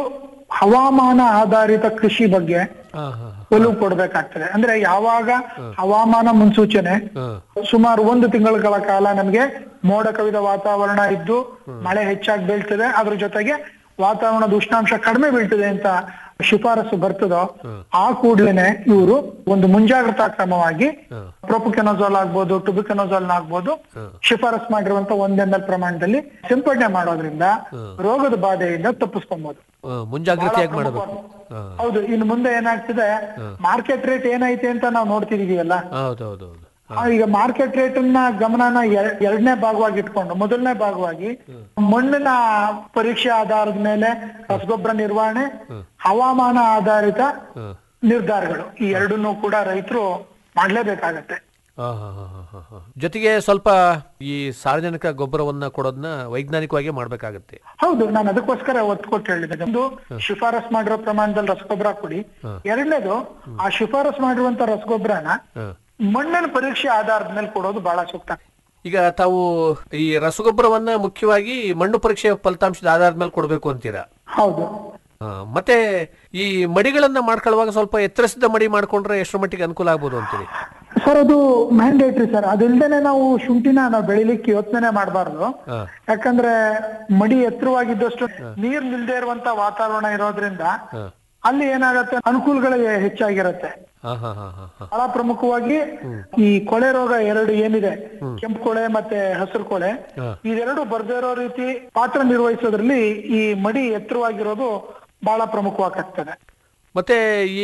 ಹವಾಮಾನ ಆಧಾರಿತ ಕೃಷಿ ಬಗ್ಗೆ ಹಾ, ಹಾ, ಹಾ. ಒಲವು ಕೊಡ್ಬೇಕಾಗ್ತದೆ ಅಂದ್ರೆ ಯಾವಾಗ ಹವಾಮಾನ ಮುನ್ಸೂಚನೆ ಹ್ಮ್. ಸುಮಾರು ಒಂದು ತಿಂಗಳ ಕಾಲ ನಮ್ಗೆ ಮೋಡ ಕವಿದ ವಾತಾವರಣ ಇದ್ದು ಮಳೆ ಹೆಚ್ಚಾಗಿ ಬೀಳ್ತದೆ ಅದ್ರ ಜೊತೆಗೆ ವಾತಾವರಣದ ಉಷ್ಣಾಂಶ ಕಡಿಮೆ ಬೀಳ್ತದೆ ಅಂತ ಶಿಫಾರಸು ಬರ್ತದೋ ಆ ಕೂಡ್ಲೇನೆ ಇವರು ಒಂದು ಮುಂಜಾಗ್ರತಾ ಕ್ರಮವಾಗಿ ಪ್ರೊಪುಕೆನೋಜಾಲ್ ಆಗ್ಬೋದು ಟುಬಿಕೆನೋಜಾಲ್ ಆಗ್ಬೋದು ಶಿಫಾರಸ್ ಮಾಡಿರುವಂತ ಒಂದ್ ಎಂ ಎಲ್ ಪ್ರಮಾಣದಲ್ಲಿ ಸಿಂಪಡಣೆ ಮಾಡೋದ್ರಿಂದ ರೋಗದ ಬಾಧೆಯಿಂದ ತಪ್ಪಿಸ್ಕೊಬಹುದು ಆ, ಮುಂಜಾಗ್ರತೆಯಾಗಿ ಮಾಡಬೇಕು ಹಾ. ಹೌದು ಇನ್ನು ಮುಂದೆ ಏನಾಗ್ತಿದೆ ಮಾರ್ಕೆಟ್ ರೇಟ್ ಏನೈತೆ ಅಂತ ನಾವು ನೋಡ್ತಿದೀವಲ್ಲ ಹೌದು ಹೌದು ಹೌದು ಆ, ಈಗ ಮಾರ್ಕೆಟ್ ರೇಟ್ ನ ಗಮನನ ಎರ- ಎರಡನೇ ಭಾಗವಾಗಿ ಇಟ್ಕೊಂಡು ಮೊದಲನೇ ಭಾಗವಾಗಿ ಮಣ್ಣಿನ ಪರೀಕ್ಷೆ ಆಧಾರದ ಮೇಲೆ ರಸಗೊಬ್ಬರ ನಿರ್ವಹಣೆ ಹವಾಮಾನ ಆಧಾರಿತ ನಿರ್ಧಾರಗಳು ಈ ಎರಡನ್ನೂ ಕೂಡ ರೈತರು ಮಾಡ್ಲೇಬೇಕಾಗತ್ತೆ ಆ, ಹಾ, ಹಾ, ಹಾ, ಹಾ, ಹಾ. ಜೊತೆಗೆ ಸ್ವಲ್ಪ ಈ ಸಾರ್ವಜನಿಕ ಗೊಬ್ಬರವನ್ನ ಕೊಡೋದನ್ನ ವೈಜ್ಞಾನಿಕವಾಗಿ ಮಾಡ್ಬೇಕಾಗತ್ತೆ ಹೌದು ನಾನು ಅದಕ್ಕೋಸ್ಕರ ಒತ್ತು ಕೊಟ್ಟು ಹೇಳಿದೆ ಒಂದು ಶಿಫಾರಸ್ ಮಾಡಿರೋ ಪ್ರಮಾಣದಲ್ಲಿ ರಸಗೊಬ್ಬರ ಕೊಡಿ ಎರಡನೇದು ಆ ಶಿಫಾರಸ್ ಮಾಡಿರುವಂತ ರಸಗೊಬ್ಬರನ ಹಾ. ಮಣ್ಣಿನ ಪರೀಕ್ಷೆ ಆಧಾರದ ಮೇಲೆ ಕೊಡೋದು ಬಹಳ ಸೂಕ್ತ ಈಗ ತಾವು ಈ ರಸಗೊಬ್ಬರವನ್ನ ಮುಖ್ಯವಾಗಿ ಮಣ್ಣು ಪರೀಕ್ಷೆ ಫಲಿತಾಂಶದ ಆಧಾರದ ಮೇಲೆ ಕೊಡಬೇಕು ಅಂತೀರಾ ಹೌದು ಆ, ಮತ್ತೆ ಈ ಮಡಿಗಳನ್ನ ಮಾಡ್ಕೊಳ್ಳುವಾಗ ಸ್ವಲ್ಪ ಎತ್ತರಿಸಿದ ಮಡಿ ಮಾಡ್ಕೊಂಡ್ರೆ ಎಷ್ಟರ ಮಟ್ಟಿಗೆ ಅನುಕೂಲ ಆಗ್ಬೋದು ಅಂತೀರಿ ಸರ್ ಅದು ಮ್ಯಾಂಡೇಟ್ರಿ ಸರ್ ಅದಿಲ್ದೇನೆ ನಾವು ಶುಂಠಿನ ನಾವು ಬೆಳಿಲಿಕ್ಕೆ ಯೋಚನೆ ಮಾಡಬಾರ್ದು ಹಾ. ಯಾಕಂದ್ರೆ ಮಡಿ ಎತ್ತರವಾಗಿದ್ದಷ್ಟು ನೀರ್ ನಿಲ್ದೇ ಇರುವಂತ ವಾತಾವರಣ ಇರೋದ್ರಿಂದ ಹಾ. ಅಲ್ಲಿ ಏನಾಗತ್ತೆ ಅನುಕೂಲಗಳು ಹೆಚ್ಚಾಗಿರತ್ತೆ ಹಾ ಹಾ ಹಾ ಹಾ ಹಾ ಬಹಳ ಪ್ರಮುಖವಾಗಿ ಈ ಕೊಳೆ ರೋಗ ಎರಡು ಏನಿದೆ ಕೆಂಪು ಕೊಳೆ ಮತ್ತೆ ಹಸಿರು ಕೊಳೆ ಹಾ. ಇದೆರಡು ಬರ್ದೇ ಇರೋ ರೀತಿ ಪಾತ್ರ ನಿರ್ವಹಿಸೋದ್ರಲ್ಲಿ ಈ ಮಡಿ ಎತ್ತರವಾಗಿರೋದು ಬಹಳ ಪ್ರಮುಖವಾಗ್ತದೆ ಮತ್ತೆ ಈ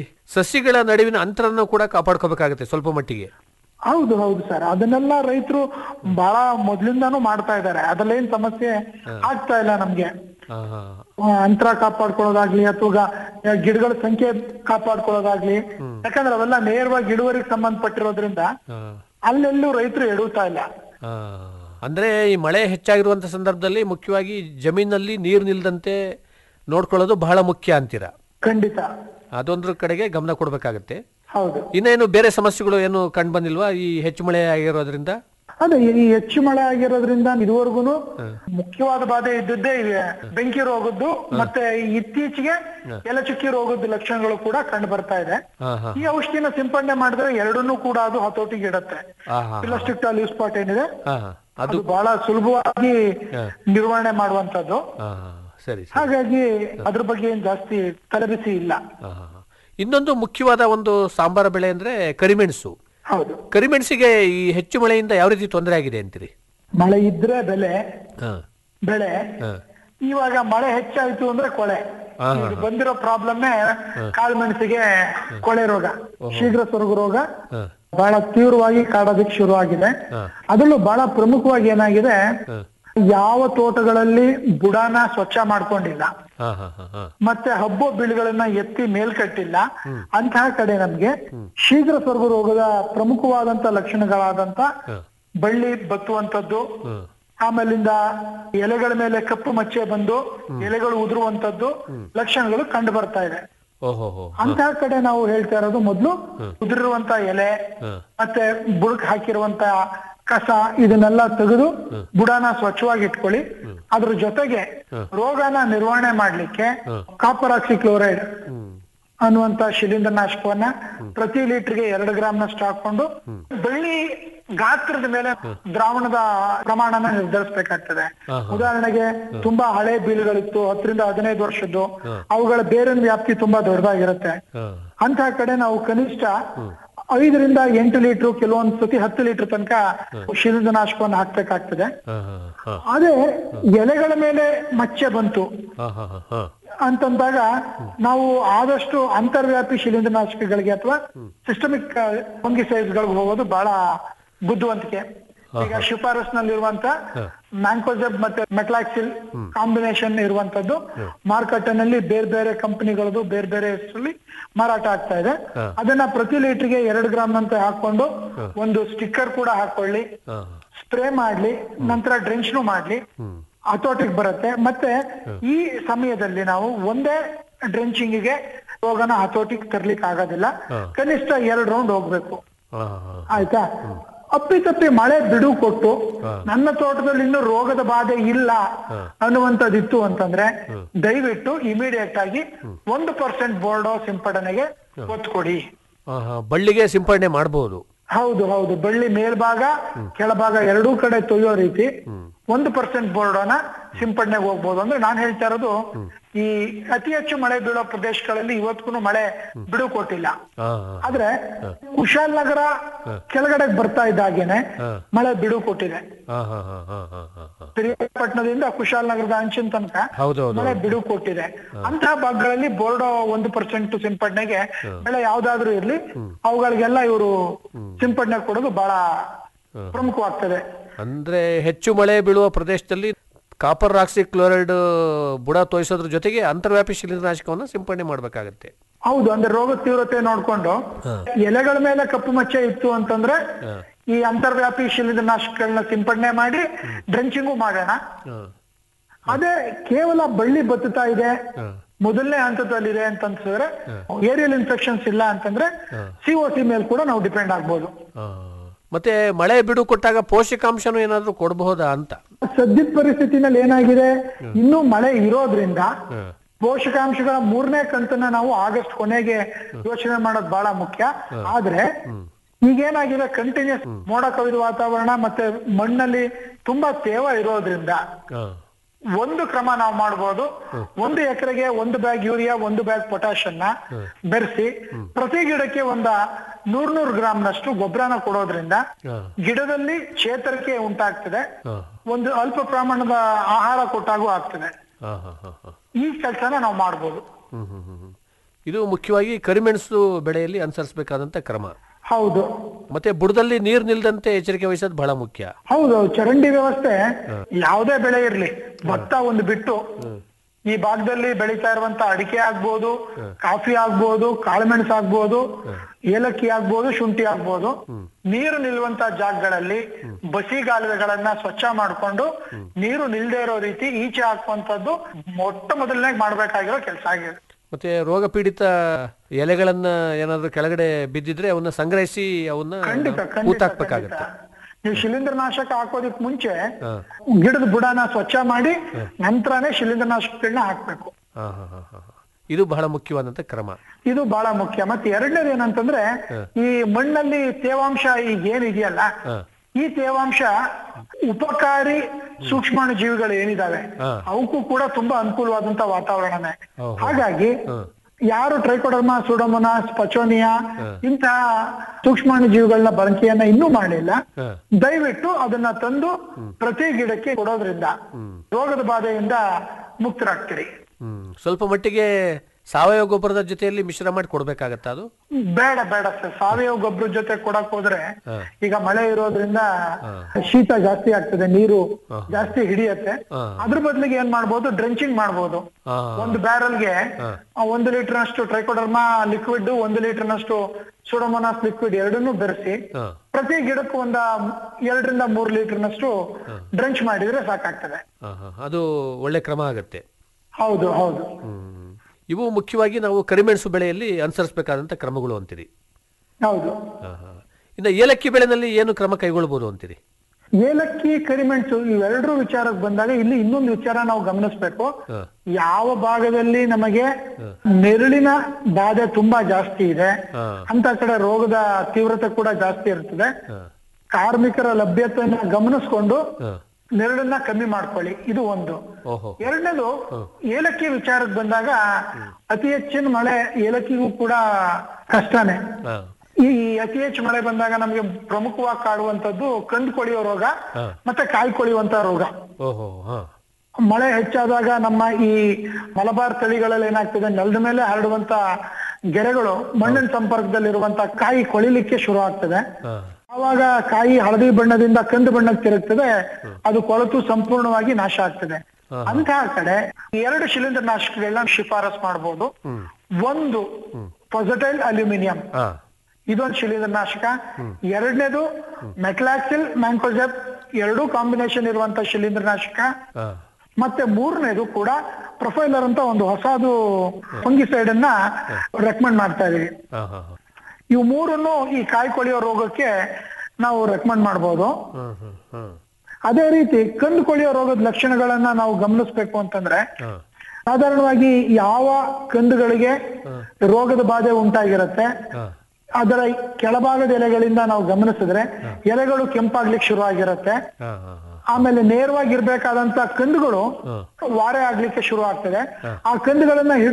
ಸಸಿಗಳ ನಡುವಿನ ಅಂತರನ್ನು ಕೂಡ ಕಾಪಾಡ್ಕೋಬೇಕಾಗತ್ತೆ ಸ್ವಲ್ಪ ಮಟ್ಟಿಗೆ ಹೌದು ಹೌದು ಸರ್ ಅದನ್ನೆಲ್ಲ ರೈತರು ಬಹಳ ಮೊದ್ಲಿಂದಾನು ಮಾಡ್ತಾ ಇದ್ದಾರೆ ಅದ್ರಲ್ಲೇನ್ ಸಮಸ್ಯೆ ಆಗ್ತಾ ಇಲ್ಲ ನಮ್ಗೆ ಹಾ ಹಾ ಆ, ಅಂತರ ಕಾಪಾಡ್ಕೊಳ್ಳೋದಾಗ್ಲಿ ಅಥವಾ ಗಿಡಗಳ ಸಂಖ್ಯೆ ಕಾಪಾಡ್ಕೊಳ್ಳೋದಾಗ್ಲಿ ಯಾಕಂದ್ರೆ ಅವೆಲ್ಲ ನೇರವಾಗಿ ಇಳುವರಿಗೆ ಸಂಬಂಧಪಟ್ಟಿರೋದ್ರಿಂದ ಹಾ ಅಲ್ಲೆಲ್ಲೂ ರೈತರು ಎಡುತ್ತಾ ಇಲ್ಲ ಆ, ಅಂದ್ರೆ ಈ ಮಳೆ ಹೆಚ್ಚಾಗಿರುವಂತ ಸಂದರ್ಭದಲ್ಲಿ ಮುಖ್ಯವಾಗಿ ಜಮೀನಲ್ಲಿ ನೀರು ನಿಲ್ದಂತೆ ನೋಡ್ಕೊಳ್ಳೋದು ಬಹಳ ಮುಖ್ಯ ಅಂತೀರಾ ಖಂಡಿತ ಅದೊಂದ್ರ ಕಡೆಗೆ ಗಮನ ಕೊಡ್ಬೇಕಾಗತ್ತೆ ಹೌದು ಇನ್ನೇನು ಬೇರೆ ಸಮಸ್ಯೆಗಳು ಏನು ಕಂಡು ಬಂದಿಲ್ವಾ ಈ ಹೆಚ್ಚು ಮಳೆ ಆಗಿರೋದ್ರಿಂದ ಅದೇ ಈ ಹೆಚ್ಚು ಮಳೆ ಆಗಿರೋದ್ರಿಂದ ಇದುವರೆಗೂ ಮುಖ್ಯವಾದ ಬಾಧೆ ಇದ್ದದ್ದೇ ಇವೆ ಬೆಂಕಿ ರೋಗದ್ದು ಮತ್ತೆ ಇತ್ತೀಚೆಗೆ ಎಲೆಚುಕ್ಕಿ ರೋಗದ ಲಕ್ಷಣಗಳು ಕೂಡ ಕಂಡು ಬರ್ತಾ ಇದೆ ಹಾ ಹಾ ಈ ಔಷಧಿನ ಸಿಂಪಡಣೆ ಮಾಡಿದ್ರೆ ಎರಡನ್ನೂ ಕೂಡ ಅದು ಹತೋಟಿಗೆ ಇಡತ್ತೆ ಹಾ ಹಾ ಪ್ಲಾಸ್ಟಿಕ್ ಲೀವ್ ಸ್ಪಾಟ್ ಏನಿದೆ ಹಾ ಹಾ ಅದು ಅದು ಬಹಳ ಸುಲಭವಾಗಿ ನಿರ್ವಹಣೆ ಮಾಡುವಂತದ್ದು ಹಾ ಹಾ ಸರಿ ಸರಿ ಹಾಗಾಗಿ ಅದ್ರ ಬಗ್ಗೆ ಏನ್ ಜಾಸ್ತಿ ತಲೆಬಿಸಿ ಇಲ್ಲ ಹಾ, ಹಾ, ಹಾ. ಇನ್ನೊಂದು ಮುಖ್ಯವಾದ ಒಂದು ಸಾಂಬಾರ ಬೆಳೆ ಅಂದ್ರೆ ಕರಿಮೆಣಸು ಹೌದು ಕರಿಮೆಣಸಿಗೆ ಈ ಹೆಚ್ಚು ಮಳೆಯಿಂದ ಯಾವ ರೀತಿ ತೊಂದರೆ ಆಗಿದೆ ಅಂತೀರಿ ಮಳೆ ಇದ್ರೆ ಬೆಲೆ ಹಾ ಬೆಳೆ ಹಾ ಇವಾಗ ಮಳೆ ಹೆಚ್ಚಾಯ್ತು ಅಂದ್ರೆ ಕೊಳೆ ಹಾ, ಈಗ ಬಂದಿರೋ ಪ್ರಾಬ್ಲಮ್ಮೇ ಕಾಳುಮೆಣಸಿಗೆ ಕೊಳೆ ರೋಗ ಶೀಘ್ರ ಸೊರಗು ರೋಗ ಹಾ ಬಹಳ ತೀವ್ರವಾಗಿ ಕಾಡೋದಕ್ಕೆ ಶುರು ಆಗಿದೆ ಹಾ. ಅದರಲ್ಲೂ ಬಹಳ ಪ್ರಮುಖವಾಗಿ ಏನಾಗಿದೆ ಹಾ. ಯಾವ ತೋಟಗಳಲ್ಲಿ ಬುಡಾನ ಸ್ವಚ್ಛ ಮಾಡ್ಕೊಂಡಿಲ್ಲ ಹಾ ಹಾ ಹಾ ಹಾ ಮತ್ತೆ ಹಬ್ಬ ಬೀಳುಗಳನ್ನ ಎತ್ತಿ ಮೇಲ್ಕಟ್ಟಿಲ್ಲ ಅಂತಹ ಕಡೆ ನಮ್ಗೆ ಶೀಘ್ರ ಸ್ವರ್ಗ ರೋಗದ ಪ್ರಮುಖವಾದಂತ ಲಕ್ಷಣಗಳಾದಂತ ಬಳ್ಳಿ ಬತ್ತುವಂತದ್ದು ಹ್ಮ್. ಆಮೇಲಿಂದ ಎಲೆಗಳ ಮೇಲೆ ಕಪ್ಪು ಮಚ್ಚೆ ಬಂದು ಎಲೆಗಳು ಉದುರುವಂತದ್ದು ಲಕ್ಷಣಗಳು ಕಂಡು ಬರ್ತಾ ಇದೆ ಓಹೋ ಹೋ ಅಂತಹ ಕಡೆ ನಾವು ಹೇಳ್ತಾ ಇರೋದು ಮೊದ್ಲು ಉದುರಿರುವಂತ ಎಲೆ ಮತ್ತೆ ಬುಡಕ್ ಹಾಕಿರುವಂತ ಕಸ ಇದನ್ನೆಲ್ಲ ತೆಗೆದು ಬುಡಾನ ಸ್ವಚ್ಛವಾಗಿ ಇಟ್ಕೊಳ್ಳಿ ಅದ್ರ ಜೊತೆಗೆ ರೋಗನ ನಿರ್ವಹಣೆ ಮಾಡ್ಲಿಕ್ಕೆ ಕಾಪರ್ ಆಕ್ಸಿಕ್ಲೋರೈಡ್ ಅನ್ನುವಂತ ಶಿಲೀಂಧ್ರನಾಶಕವನ್ನ ಪ್ರತಿ ಲೀಟರ್ಗೆ ಎರಡು ಗ್ರಾಮ್ನಷ್ಟು ಹಾಕೊಂಡು ಬೆಳ್ಳಿ ಗಾತ್ರದ ಮೇಲೆ ದ್ರಾವಣದ ಪ್ರಮಾಣನ ನಿರ್ಧರಿಸಬೇಕಾಗ್ತದೆ ಉದಾಹರಣೆಗೆ ತುಂಬಾ ಹಳೆ ಬೀಳುಗಳಿತ್ತು ಹತ್ತರಿಂದ ಹದಿನೈದು ವರ್ಷದ್ದು ಅವುಗಳ ಬೇರಿನ ವ್ಯಾಪ್ತಿ ತುಂಬಾ ದೊಡ್ಡದಾಗಿರುತ್ತೆ ಹಾ ಅಂತ ಕಡೆ ನಾವು ಕನಿಷ್ಠ ಐದರಿಂದ ಎಂಟು ಲೀಟರ್ ಕೆಲವೊಂದ್ ಸತಿ ಹತ್ತು ಲೀಟರ್ ತನಕ ಶಿಲೀಂಧ್ರನಾಶಕವನ್ನು ಹಾಕ್ಬೇಕಾಗ್ತದೆ ಹಾ ಹಾ ಹಾ ಅದೇ ಎಲೆಗಳ ಮೇಲೆ ಮಚ್ಚೆ ಬಂತು ಹಾ ಹಾ ಹಾ ಹಾ ಅಂತಂದಾಗ ನಾವು ಆದಷ್ಟು ಅಂತರ್ವ್ಯಾಪಿ ಶಿಲೀಂಧ್ರನಾಶಕಗಳಿಗೆ ಅಥವಾ ಸಿಸ್ಟಮಿಕ್ ಫಂಗಿಸೈಡ್ಸ್ ಗಳಿಗೆ ಹೋಗೋದು ಬಹಳ ಬುದ್ಧಿವಂತಿಕೆ ಈಗ ಶಿಫಾರಸ್ನಲ್ಲಿರುವಂತ ಮ್ಯಾಂಕೋಜೆಬ್ ಮತ್ತೆ ಮೆಟ್ಲಾಕ್ಸಿಲ್ ಕಾಂಬಿನೇಷನ್ ಇರುವಂತದ್ದು ಮಾರುಕಟ್ಟೆನಲ್ಲಿ ಬೇರೆ ಬೇರೆ ಕಂಪನಿಗಳದ್ದು ಬೇರೆ ಬೇರೆ ಹೆಸರಲ್ಲಿ ಮಾರಾಟ ಆಗ್ತಾ ಇದೆ ಅದನ್ನ ಪ್ರತಿ ಲೀಟರ್ಗೆ ಎರಡು ಗ್ರಾಮ್ ಅಂತ ಹಾಕೊಂಡು ಒಂದು ಸ್ಟಿಕ್ಕರ್ ಕೂಡ ಹಾಕೊಳ್ಳಿ ಸ್ಪ್ರೇ ಮಾಡ್ಲಿ ನಂತರ ಡ್ರೆಂಚ್ನು ಮಾಡ್ಲಿ ಹತೋಟಿಗೆ ಬರುತ್ತೆ ಮತ್ತೆ ಈ ಸಮಯದಲ್ಲಿ ನಾವು ಒಂದೇ ಡ್ರೆಂಚಿಂಗಿಗೆ ರೋಗನ ಹತೋಟಿಗೆ ತರ್ಲಿಕ್ಕೆ ಆಗೋದಿಲ್ಲ ಕನಿಷ್ಠ ಎರಡು ರೌಂಡ್ ಹೋಗ್ಬೇಕು ಹಾ, ಹಾ. ಆಯ್ತಾ ಅಪ್ಪಿತಪ್ಪಿ ಮಳೆ ಬಿಡು ಕೊಟ್ಟು ನನ್ನ ತೋಟದಲ್ಲಿ ಇನ್ನೂ ರೋಗದ ಬಾಧೆ ಇಲ್ಲ ಅನ್ನುವಂಥದ್ದಿತ್ತು ಅಂತಂದ್ರೆ ದಯವಿಟ್ಟು ಇಮಿಡಿಯೇಟ್ ಆಗಿ ಒಂದು ಪರ್ಸೆಂಟ್ ಬೋರ್ಡೋ ಸಿಂಪಡಣೆಗೆ ಒತ್ತು ಕೊಡಿ ಹಾ, ಹಾ. ಬಳ್ಳಿಗೆ ಸಿಂಪಡಣೆ ಮಾಡಬಹುದು ಹೌದು ಹೌದು ಬಳ್ಳಿ ಮೇಲ್ಭಾಗ ಕೆಳಭಾಗ ಎರಡೂ ಕಡೆ ತೊಯ್ಯೋ ರೀತಿ ಒಂದು ಪರ್ಸೆಂಟ್ ಬೋರ್ಡೋನ ಸಿಂಪಡಣೆಗೆ ಹೋಗ್ಬೋದು ಅಂದ್ರೆ ನಾನ್ ಹೇಳ್ತಾ ಇರೋದು ಈ ಅತಿ ಹೆಚ್ಚು ಮಳೆ ಬೀಳೋ ಪ್ರದೇಶಗಳಲ್ಲಿ ಇವತ್ತಿಗೂ ಮಳೆ ಬಿಡು ಕೊಟ್ಟಿಲ್ಲ ಆದ್ರೆ ಕುಶಾಲನಗರ ಕೆಳಗಡೆ ಬರ್ತಾ ಇದ್ದಾಗೇನೆ ಮಳೆ ಬಿಡು ಕೊಟ್ಟಿದೆ ಶ್ರೀಪಟ್ಟಣದಿಂದ ಕುಶಾಲನಗರದ ಅಂಚಿನ ತನಕ ಹೌದೌದು. ಮಳೆ ಬಿಡು ಕೊಟ್ಟಿದೆ ಅಂತಹ ಭಾಗಗಳಲ್ಲಿ ಬೋರ್ಡೋ ಒಂದು ಪರ್ಸೆಂಟ್ ಸಿಂಪಡಣೆಗೆ ಬೆಳೆ ಯಾವ್ದಾದ್ರೂ ಇರ್ಲಿ ಅವುಗಳಿಗೆಲ್ಲ ಇವರು ಸಿಂಪಡಣೆ ಕೊಡೋದು ಬಹಳ ಪ್ರಮುಖವಾಗ್ತದೆ ಅಂದ್ರೆ ಹೆಚ್ಚು ಮಳೆ ಬೀಳುವ ಪ್ರದೇಶದಲ್ಲಿ ಕಾಪರ್ ಆಕ್ಸಿ ಕ್ಲೋರೈಡ್ ಬುಡ ತೋರಿಸೋದ್ರ ಜೊತೆಗೆ ಅಂತರ್ವ್ಯಾಪಿ ಶಿಲೀಂಧ್ರನಾಶಕವನ್ನು ಸಿಂಪಡಣೆ ಮಾಡಬೇಕಾಗತ್ತೆ ಹೌದು ಅಂದ್ರೆ ರೋಗ ತೀವ್ರತೆ ನೋಡ್ಕೊಂಡು ಎಲೆಗಳ ಮೇಲೆ ಕಪ್ಪು ಮಚ್ಚೆ ಇತ್ತು ಅಂತಂದ್ರೆ ಈ ಅಂತರ್ವ್ಯಾಪಿ ಶಿಲೀಂಧ್ರನಾಶಕಗಳನ್ನ ಸಿಂಪಡಣೆ ಮಾಡಿ ಡ್ರೆಂಚಿಂಗು ಮಾಡೋಣ ಅದೇ ಕೇವಲ ಬಳ್ಳಿ ಬತ್ತುತ್ತಾ ಇದೆ ಮೊದಲನೇ ಹಂತದಲ್ಲಿದೆ ಅಂತ ಅನ್ಸಿದ್ರೆ ಏರಿಯಲ್ ಇನ್ಫೆಕ್ಷನ್ಸ್ ಇಲ್ಲ ಅಂತಂದ್ರೆ ಸಿಒಸಿ ಮೇಲೆ ಕೂಡ ನಾವು ಡಿಪೆಂಡ್ ಆಗ್ಬೋದು ಮತ್ತೆ ಮಳೆ ಬಿಡು ಕೊಟ್ಟಾಗ ಪೋಷಕಾಂಶನೂ ಏನಾದ್ರೂ ಕೊಡಬಹುದಾ ಅಂತ ಸದ್ಯದ ಪರಿಸ್ಥಿತಿನಲ್ಲಿ ಏನಾಗಿದೆ ಇನ್ನೂ ಮಳೆ ಇರೋದ್ರಿಂದ ಪೋಷಕಾಂಶಗಳ ಮೂರನೇ ಕಂತನ್ನ ನಾವು ಆಗಸ್ಟ್ ಕೊನೆಗೆ ಯೋಚನೆ ಮಾಡೋದು ಬಹಳ ಮುಖ್ಯ ಆದ್ರೆ ಈಗೇನಾಗಿದೆ ಕಂಟಿನ್ಯೂಸ್ ಮೋಡ ಕವಿದ ವಾತಾವರಣ ಮತ್ತೆ ಮಣ್ಣಲ್ಲಿ ತುಂಬಾ ತೇವ ಇರೋದ್ರಿಂದ ಒಂದು ಕ್ರಮ ನಾವು ಮಾಡಬಹುದು ಒಂದು ಎಕರೆಗೆ ಒಂದು ಬ್ಯಾಗ್ ಯೂರಿಯಾ ಒಂದು ಬ್ಯಾಗ್ ಪೊಟ್ಯಾಶ್ ಅನ್ನ ಬೆರೆಸಿ ಪ್ರತಿ ಗಿಡಕ್ಕೆ ಒಂದ ನೂರ್ ನೂರ್ ಗ್ರಾಮ್ ನಷ್ಟು ಗೊಬ್ಬರನ ಕೊಡೋದ್ರಿಂದ ಗಿಡದಲ್ಲಿ ಚೇತರಿಕೆ ಉಂಟಾಗ್ತದೆ ಒಂದು ಅಲ್ಪ ಪ್ರಮಾಣದ ಆಹಾರ ಕೊಟ್ಟಾಗೂ ಆಗ್ತದೆ ಹಾ, ಹಾ, ಹಾ, ಹಾ. ಈ ಕೆಲಸನ ನಾವು ಮಾಡ್ಬೋದು ಹ್ಮ್, ಹ್ಮ್, ಹ್ಮ್, ಹ್ಮ್. ಇದು ಮುಖ್ಯವಾಗಿ ಕರಿಮೆಣಸು ಬೆಳೆಯಲ್ಲಿ ಅನುಸರಿಸಬೇಕಾದಂತ ಕ್ರಮ ಹೌದು ಮತ್ತೆ ಬುಡದಲ್ಲಿ ನೀರು ನಿಲ್ದಂತೆ ಎಚ್ಚರಿಕೆ ವಹಿಸೋದು ಬಹಳ ಮುಖ್ಯ ಹೌದು ಚರಂಡಿ ವ್ಯವಸ್ಥೆ ಯಾವುದೇ ಬೆಳೆ ಇರ್ಲಿ ಭತ್ತ ಒಂದು ಬಿಟ್ಟು ಈ ಭಾಗದಲ್ಲಿ ಬೆಳೀತಾ ಇರುವಂತ ಅಡಿಕೆ ಆಗ್ಬೋದು ಕಾಫಿ ಆಗ್ಬೋದು ಕಾಳುಮೆಣಸು ಆಗ್ಬೋದು ಏಲಕ್ಕಿ ಆಗ್ಬೋದು ಶುಂಠಿ ಆಗ್ಬೋದು ನೀರು ನಿಲ್ಲುವಂತ ಜಾಗಗಳಲ್ಲಿ ಬಸಿಗಾಲುವೆಗಳನ್ನ ಸ್ವಚ್ಛ ಮಾಡ್ಕೊಂಡು ನೀರು ನಿಲ್ದೇ ಇರೋ ರೀತಿ ಈಚೆ ಹಾಕುವಂತದ್ದು ಮೊಟ್ಟ ಮೊದಲನೇ ಮಾಡ್ಬೇಕಾಗಿರೋ ಕೆಲಸ ಆಗಿದೆ ಮತ್ತೆ ರೋಗ ಪೀಡಿತ ಎಲೆಗಳನ್ನ ಏನಾದ್ರೂ ಕೆಳಗಡೆ ಬಿದ್ದಿದ್ರೆ ಅವನ್ನ ಸಂಗ್ರಹಿಸಿ ಅವನ್ನ ಖಂಡಿತ ಖಂಡಿತ ಕೂತಾಕ್ಬೇಕಾಗತ್ತೆ ಖಂಡಿತ. ನೀವು ಶಿಲೀಂಧ್ರನಾಶಕ ಹಾಕೋದಕ್ ಮುಂಚೆ ಗಿಡದ ಬುಡನ ಸ್ವಚ್ಛ ಮಾಡಿ ನಂತರನೇ ಶಿಲೀಂಧ್ರನಾಶಕಗಳನ್ನ ಹಾಕ್ಬೇಕು ಹಾ, ಹಾ, ಹಾ, ಹಾ, ಹಾ. ಇದು ಬಹಳ ಮುಖ್ಯವಾದಂತ ಕ್ರಮ ಇದು ಬಹಳ ಮುಖ್ಯ ಮತ್ತೆ ಎರಡನೇದು ಏನಂತಂದ್ರೆ ಈ ಮಣ್ಣಲ್ಲಿ ತೇವಾಂಶ ಈಗ ಏನಿದೆಯಲ್ಲ ಈ ತೇವಾಂಶ ಉಪಕಾರಿ ಸೂಕ್ಷ್ಮಾಣು ಜೀವಿಗಳು ಏನಿದಾವೆ ಅವಕ್ಕೂ ಕೂಡ ತುಂಬಾ ಅನುಕೂಲವಾದಂತ ವಾತಾವರಣನೇ ಹಾಗಾಗಿ ಯಾರು ಟ್ರೈಕೋಡರ್ಮಾ ಸುಡೋಮೊನಾಸ್ ಪಚೋನಿಯಾ ಇಂತಹ ಸೂಕ್ಷ್ಮಾಣು ಜೀವಿಗಳನ್ನ ಬಳಕೆಯನ್ನ ಇನ್ನೂ ಮಾಡಿಲ್ಲ ದಯವಿಟ್ಟು ಅದನ್ನ ತಂದು ಪ್ರತಿ ಗಿಡಕ್ಕೆ ಕೊಡೋದ್ರಿಂದ ರೋಗದ ಬಾಧೆಯಿಂದ ಮುಕ್ತರಾಗ್ತೀರಿ ಹ್ಮ್ ಸ್ವಲ್ಪ ಮಟ್ಟಿಗೆ ಸಾವಯವ ಗೊಬ್ಬರದ ಜೊತೆಯಲ್ಲಿ ಮಿಶ್ರ ಮಾಡಿ ಕೊಡ್ಬೇಕಾಗತ್ತ ಅದು ಬೇಡ ಬೇಡ ಸರ್ ಸಾವಯವ ಗೊಬ್ಬರ ಜೊತೆ ಕೊಡಕ್ ಹೋದ್ರೆ ಈಗ ಮಳೆ ಇರೋದ್ರಿಂದ ಶೀತ ಜಾಸ್ತಿ ಆಗ್ತದೆ ನೀರು ಜಾಸ್ತಿ ಹಿಡಿಯತ್ತೆ ಅದ್ರ ಬದಲಿಗೆ ಏನ್ ಮಾಡ್ಬೋದು ಡ್ರೆಂಚಿಂಗ್ ಮಾಡ್ಬೋದು ಹಾ. ಒಂದು ಬ್ಯಾರಲ್ಗೆ ಒಂದು ಲೀಟರ್ ನಷ್ಟು ಟ್ರೈಕೋಡರ್ಮಾ ಲಿಕ್ವಿಡ್ ಒಂದು ಲೀಟರ್ ನಷ್ಟು ಸುಡೋಮೋನಾಸ್ ಲಿಕ್ವಿಡ್ ಎರಡನ್ನೂ ಬೆರೆಸಿ ಪ್ರತಿ ಗಿಡಕ್ಕೂ ಒಂದ ಎರಡರಿಂದ ಮೂರು ಲೀಟರ್ ನಷ್ಟು ಡ್ರೆಂಚ್ ಮಾಡಿದ್ರೆ ಸಾಕಾಗ್ತದೆ ಹಾ, ಹಾ. ಅದು ಒಳ್ಳೆ ಕ್ರಮ ಆಗತ್ತೆ ಹೌದು ಹೌದು ಹ್ಮ್. ಇವು ಮುಖ್ಯವಾಗಿ ನಾವು ಕರಿಮೆಣಸು ಬೆಳೆಯಲ್ಲಿ ಅನುಸರಿಸಬೇಕಾದಂತ ಕ್ರಮಗಳು ಅಂತೀರಿ ಹೌದು ಹಾ, ಹಾ. ಇನ್ನು ಏಲಕ್ಕಿ ಬೆಳೆನಲ್ಲಿ ಏನು ಕ್ರಮ ಕೈಗೊಳ್ಬಹುದು ಅಂತೀರಿ ಏಲಕ್ಕಿ ಕರಿಮೆಣಸು ಇವೆರಡರ ವಿಚಾರಕ್ಕೆ ಬಂದಾಗ ಇಲ್ಲಿ ಇನ್ನೊಂದು ವಿಚಾರ ನಾವು ಗಮನಿಸ್ಬೇಕು ಯಾವ ಭಾಗದಲ್ಲಿ ನಮಗೆ ನೆರಳಿನ ಬಾಧೆ ತುಂಬಾ ಜಾಸ್ತಿ ಇದೆ ಅಂತ ಕಡೆ ರೋಗದ ತೀವ್ರತೆ ಕೂಡ ಜಾಸ್ತಿ ಇರ್ತದೆ ಕಾರ್ಮಿಕರ ಲಭ್ಯತೆಯನ್ನ ಗಮನಿಸ್ಕೊಂಡು ನೆರಳನ್ನ ಕಮ್ಮಿ ಮಾಡ್ಕೊಳ್ಳಿ ಇದು ಒಂದು ಓಹೋ ಎರಡನೇದು ಏಲಕ್ಕಿ ವಿಚಾರಕ್ಕೆ ಬಂದಾಗ ಅತಿ ಹೆಚ್ಚಿನ ಮಳೆ ಏಲಕ್ಕಿಗೂ ಕೂಡ ಕಷ್ಟನೇ ಹಾ. ಈ ಅತಿ ಹೆಚ್ಚು ಮಳೆ ಬಂದಾಗ ನಮ್ಗೆ ಪ್ರಮುಖವಾಗಿ ಕಾಡುವಂತದ್ದು ಕಂದು ಕೊಳೆಯೋ ರೋಗ ಮತ್ತೆ ಕಾಯಿ ಕೊಳೆಯುವಂತ ರೋಗ ಓಹೋ ಹಾ ಮಳೆ ಹೆಚ್ಚಾದಾಗ ನಮ್ಮ ಈ ಮಲಬಾರ್ ತಳಿಗಳಲ್ಲಿ ಏನಾಗ್ತದೆ ನೆಲದ ಮೇಲೆ ಹರಡುವಂತ ಗೆರೆಗಳು ಮಣ್ಣಿನ ಸಂಪರ್ಕದಲ್ಲಿರುವಂತ ಕಾಯಿ ಕೊಳಿಲಿಕ್ಕೆ ಶುರು ಆಗ್ತದೆ ಆವಾಗ ಕಾಯಿ ಹಳದಿ ಬಣ್ಣದಿಂದ ಕಂದು ಬಣ್ಣಕ್ಕೆ ತಿರುಗ್ತದೆ ಅದು ಕೊಳತು ಸಂಪೂರ್ಣವಾಗಿ ನಾಶ ಆಗ್ತದೆ ಅಂತಹ ಕಡೆ ಎರಡು ಶಿಲೀಂಧ್ರ ನಾಶಕಗಳನ್ನ ಶಿಫಾರಸ್ ಮಾಡಬಹುದು ಒಂದು ಪೊಸಟೈಲ್ ಅಲ್ಯೂಮಿನಿಯಂ ಹಾ ಇದೊಂದು ಶಿಲೀಂಧ್ರ ನಾಶಕ ಎರಡನೇದು ಮೆಟ್ಲಾಕ್ಸಿಲ್ ಮ್ಯಾಂಕೋಜೆಬ್ ಎರಡೂ ಕಾಂಬಿನೇಷನ್ ಇರುವಂತ ಶಿಲೀಂಧ್ರ ನಾಶಕ ಹಾ ಮತ್ತೆ ಮೂರನೇದು ಕೂಡ ಪ್ರೊಫೈಲರ್ ಅಂತ ಒಂದು ಹೊಸದು ಫಂಗಿಸೈಡ್ ಅನ್ನ ರೆಕಮೆಂಡ್ ಮಾಡ್ತಾ ಇದೀವಿ ಹಾ ಹಾ ಹಾ ಇವು ಮೂರನ್ನು ಈ ಕಾಯಿ ಕೊಳೆಯೋ ರೋಗಕ್ಕೆ ನಾವು ರೆಕಮೆಂಡ್ ಮಾಡಬಹುದು ಹ್ಮ್ ಹ್ಮ್ ಹ್ಮ್ ಅದೇ ರೀತಿ ಕಂದು ಕೊಳೆಯೋ ರೋಗದ ಲಕ್ಷಣಗಳನ್ನ ನಾವು ಗಮನಿಸ್ಬೇಕು ಅಂತಂದ್ರೆ ಹಾ ಸಾಧಾರಣವಾಗಿ ಯಾವ ಕಂದುಗಳಿಗೆ ರೋಗದ ಬಾಧೆ ಉಂಟಾಗಿರುತ್ತೆ ಹಾ ಅದರ ಕೆಳಭಾಗದ ಎಲೆಗಳಿಂದ ನಾವು ಗಮನಿಸಿದ್ರೆ ಎಲೆಗಳು ಕೆಂಪಾಗ್ಲಿಕ್ಕೆ ಶುರು ಆಗಿರುತ್ತೆ ಹಾ ಹಾ ಹಾ ಆಮೇಲೆ ನೇರವಾಗಿ ಇರ್ಬೇಕಾದಂತ ಕಂದುಗಳು ವಾರೆ ಆಗ್ಲಿಕ್ಕೆ ಶುರು ಆಗ್ತದೆ ಆ ಕಂದುಗಳನ್ನ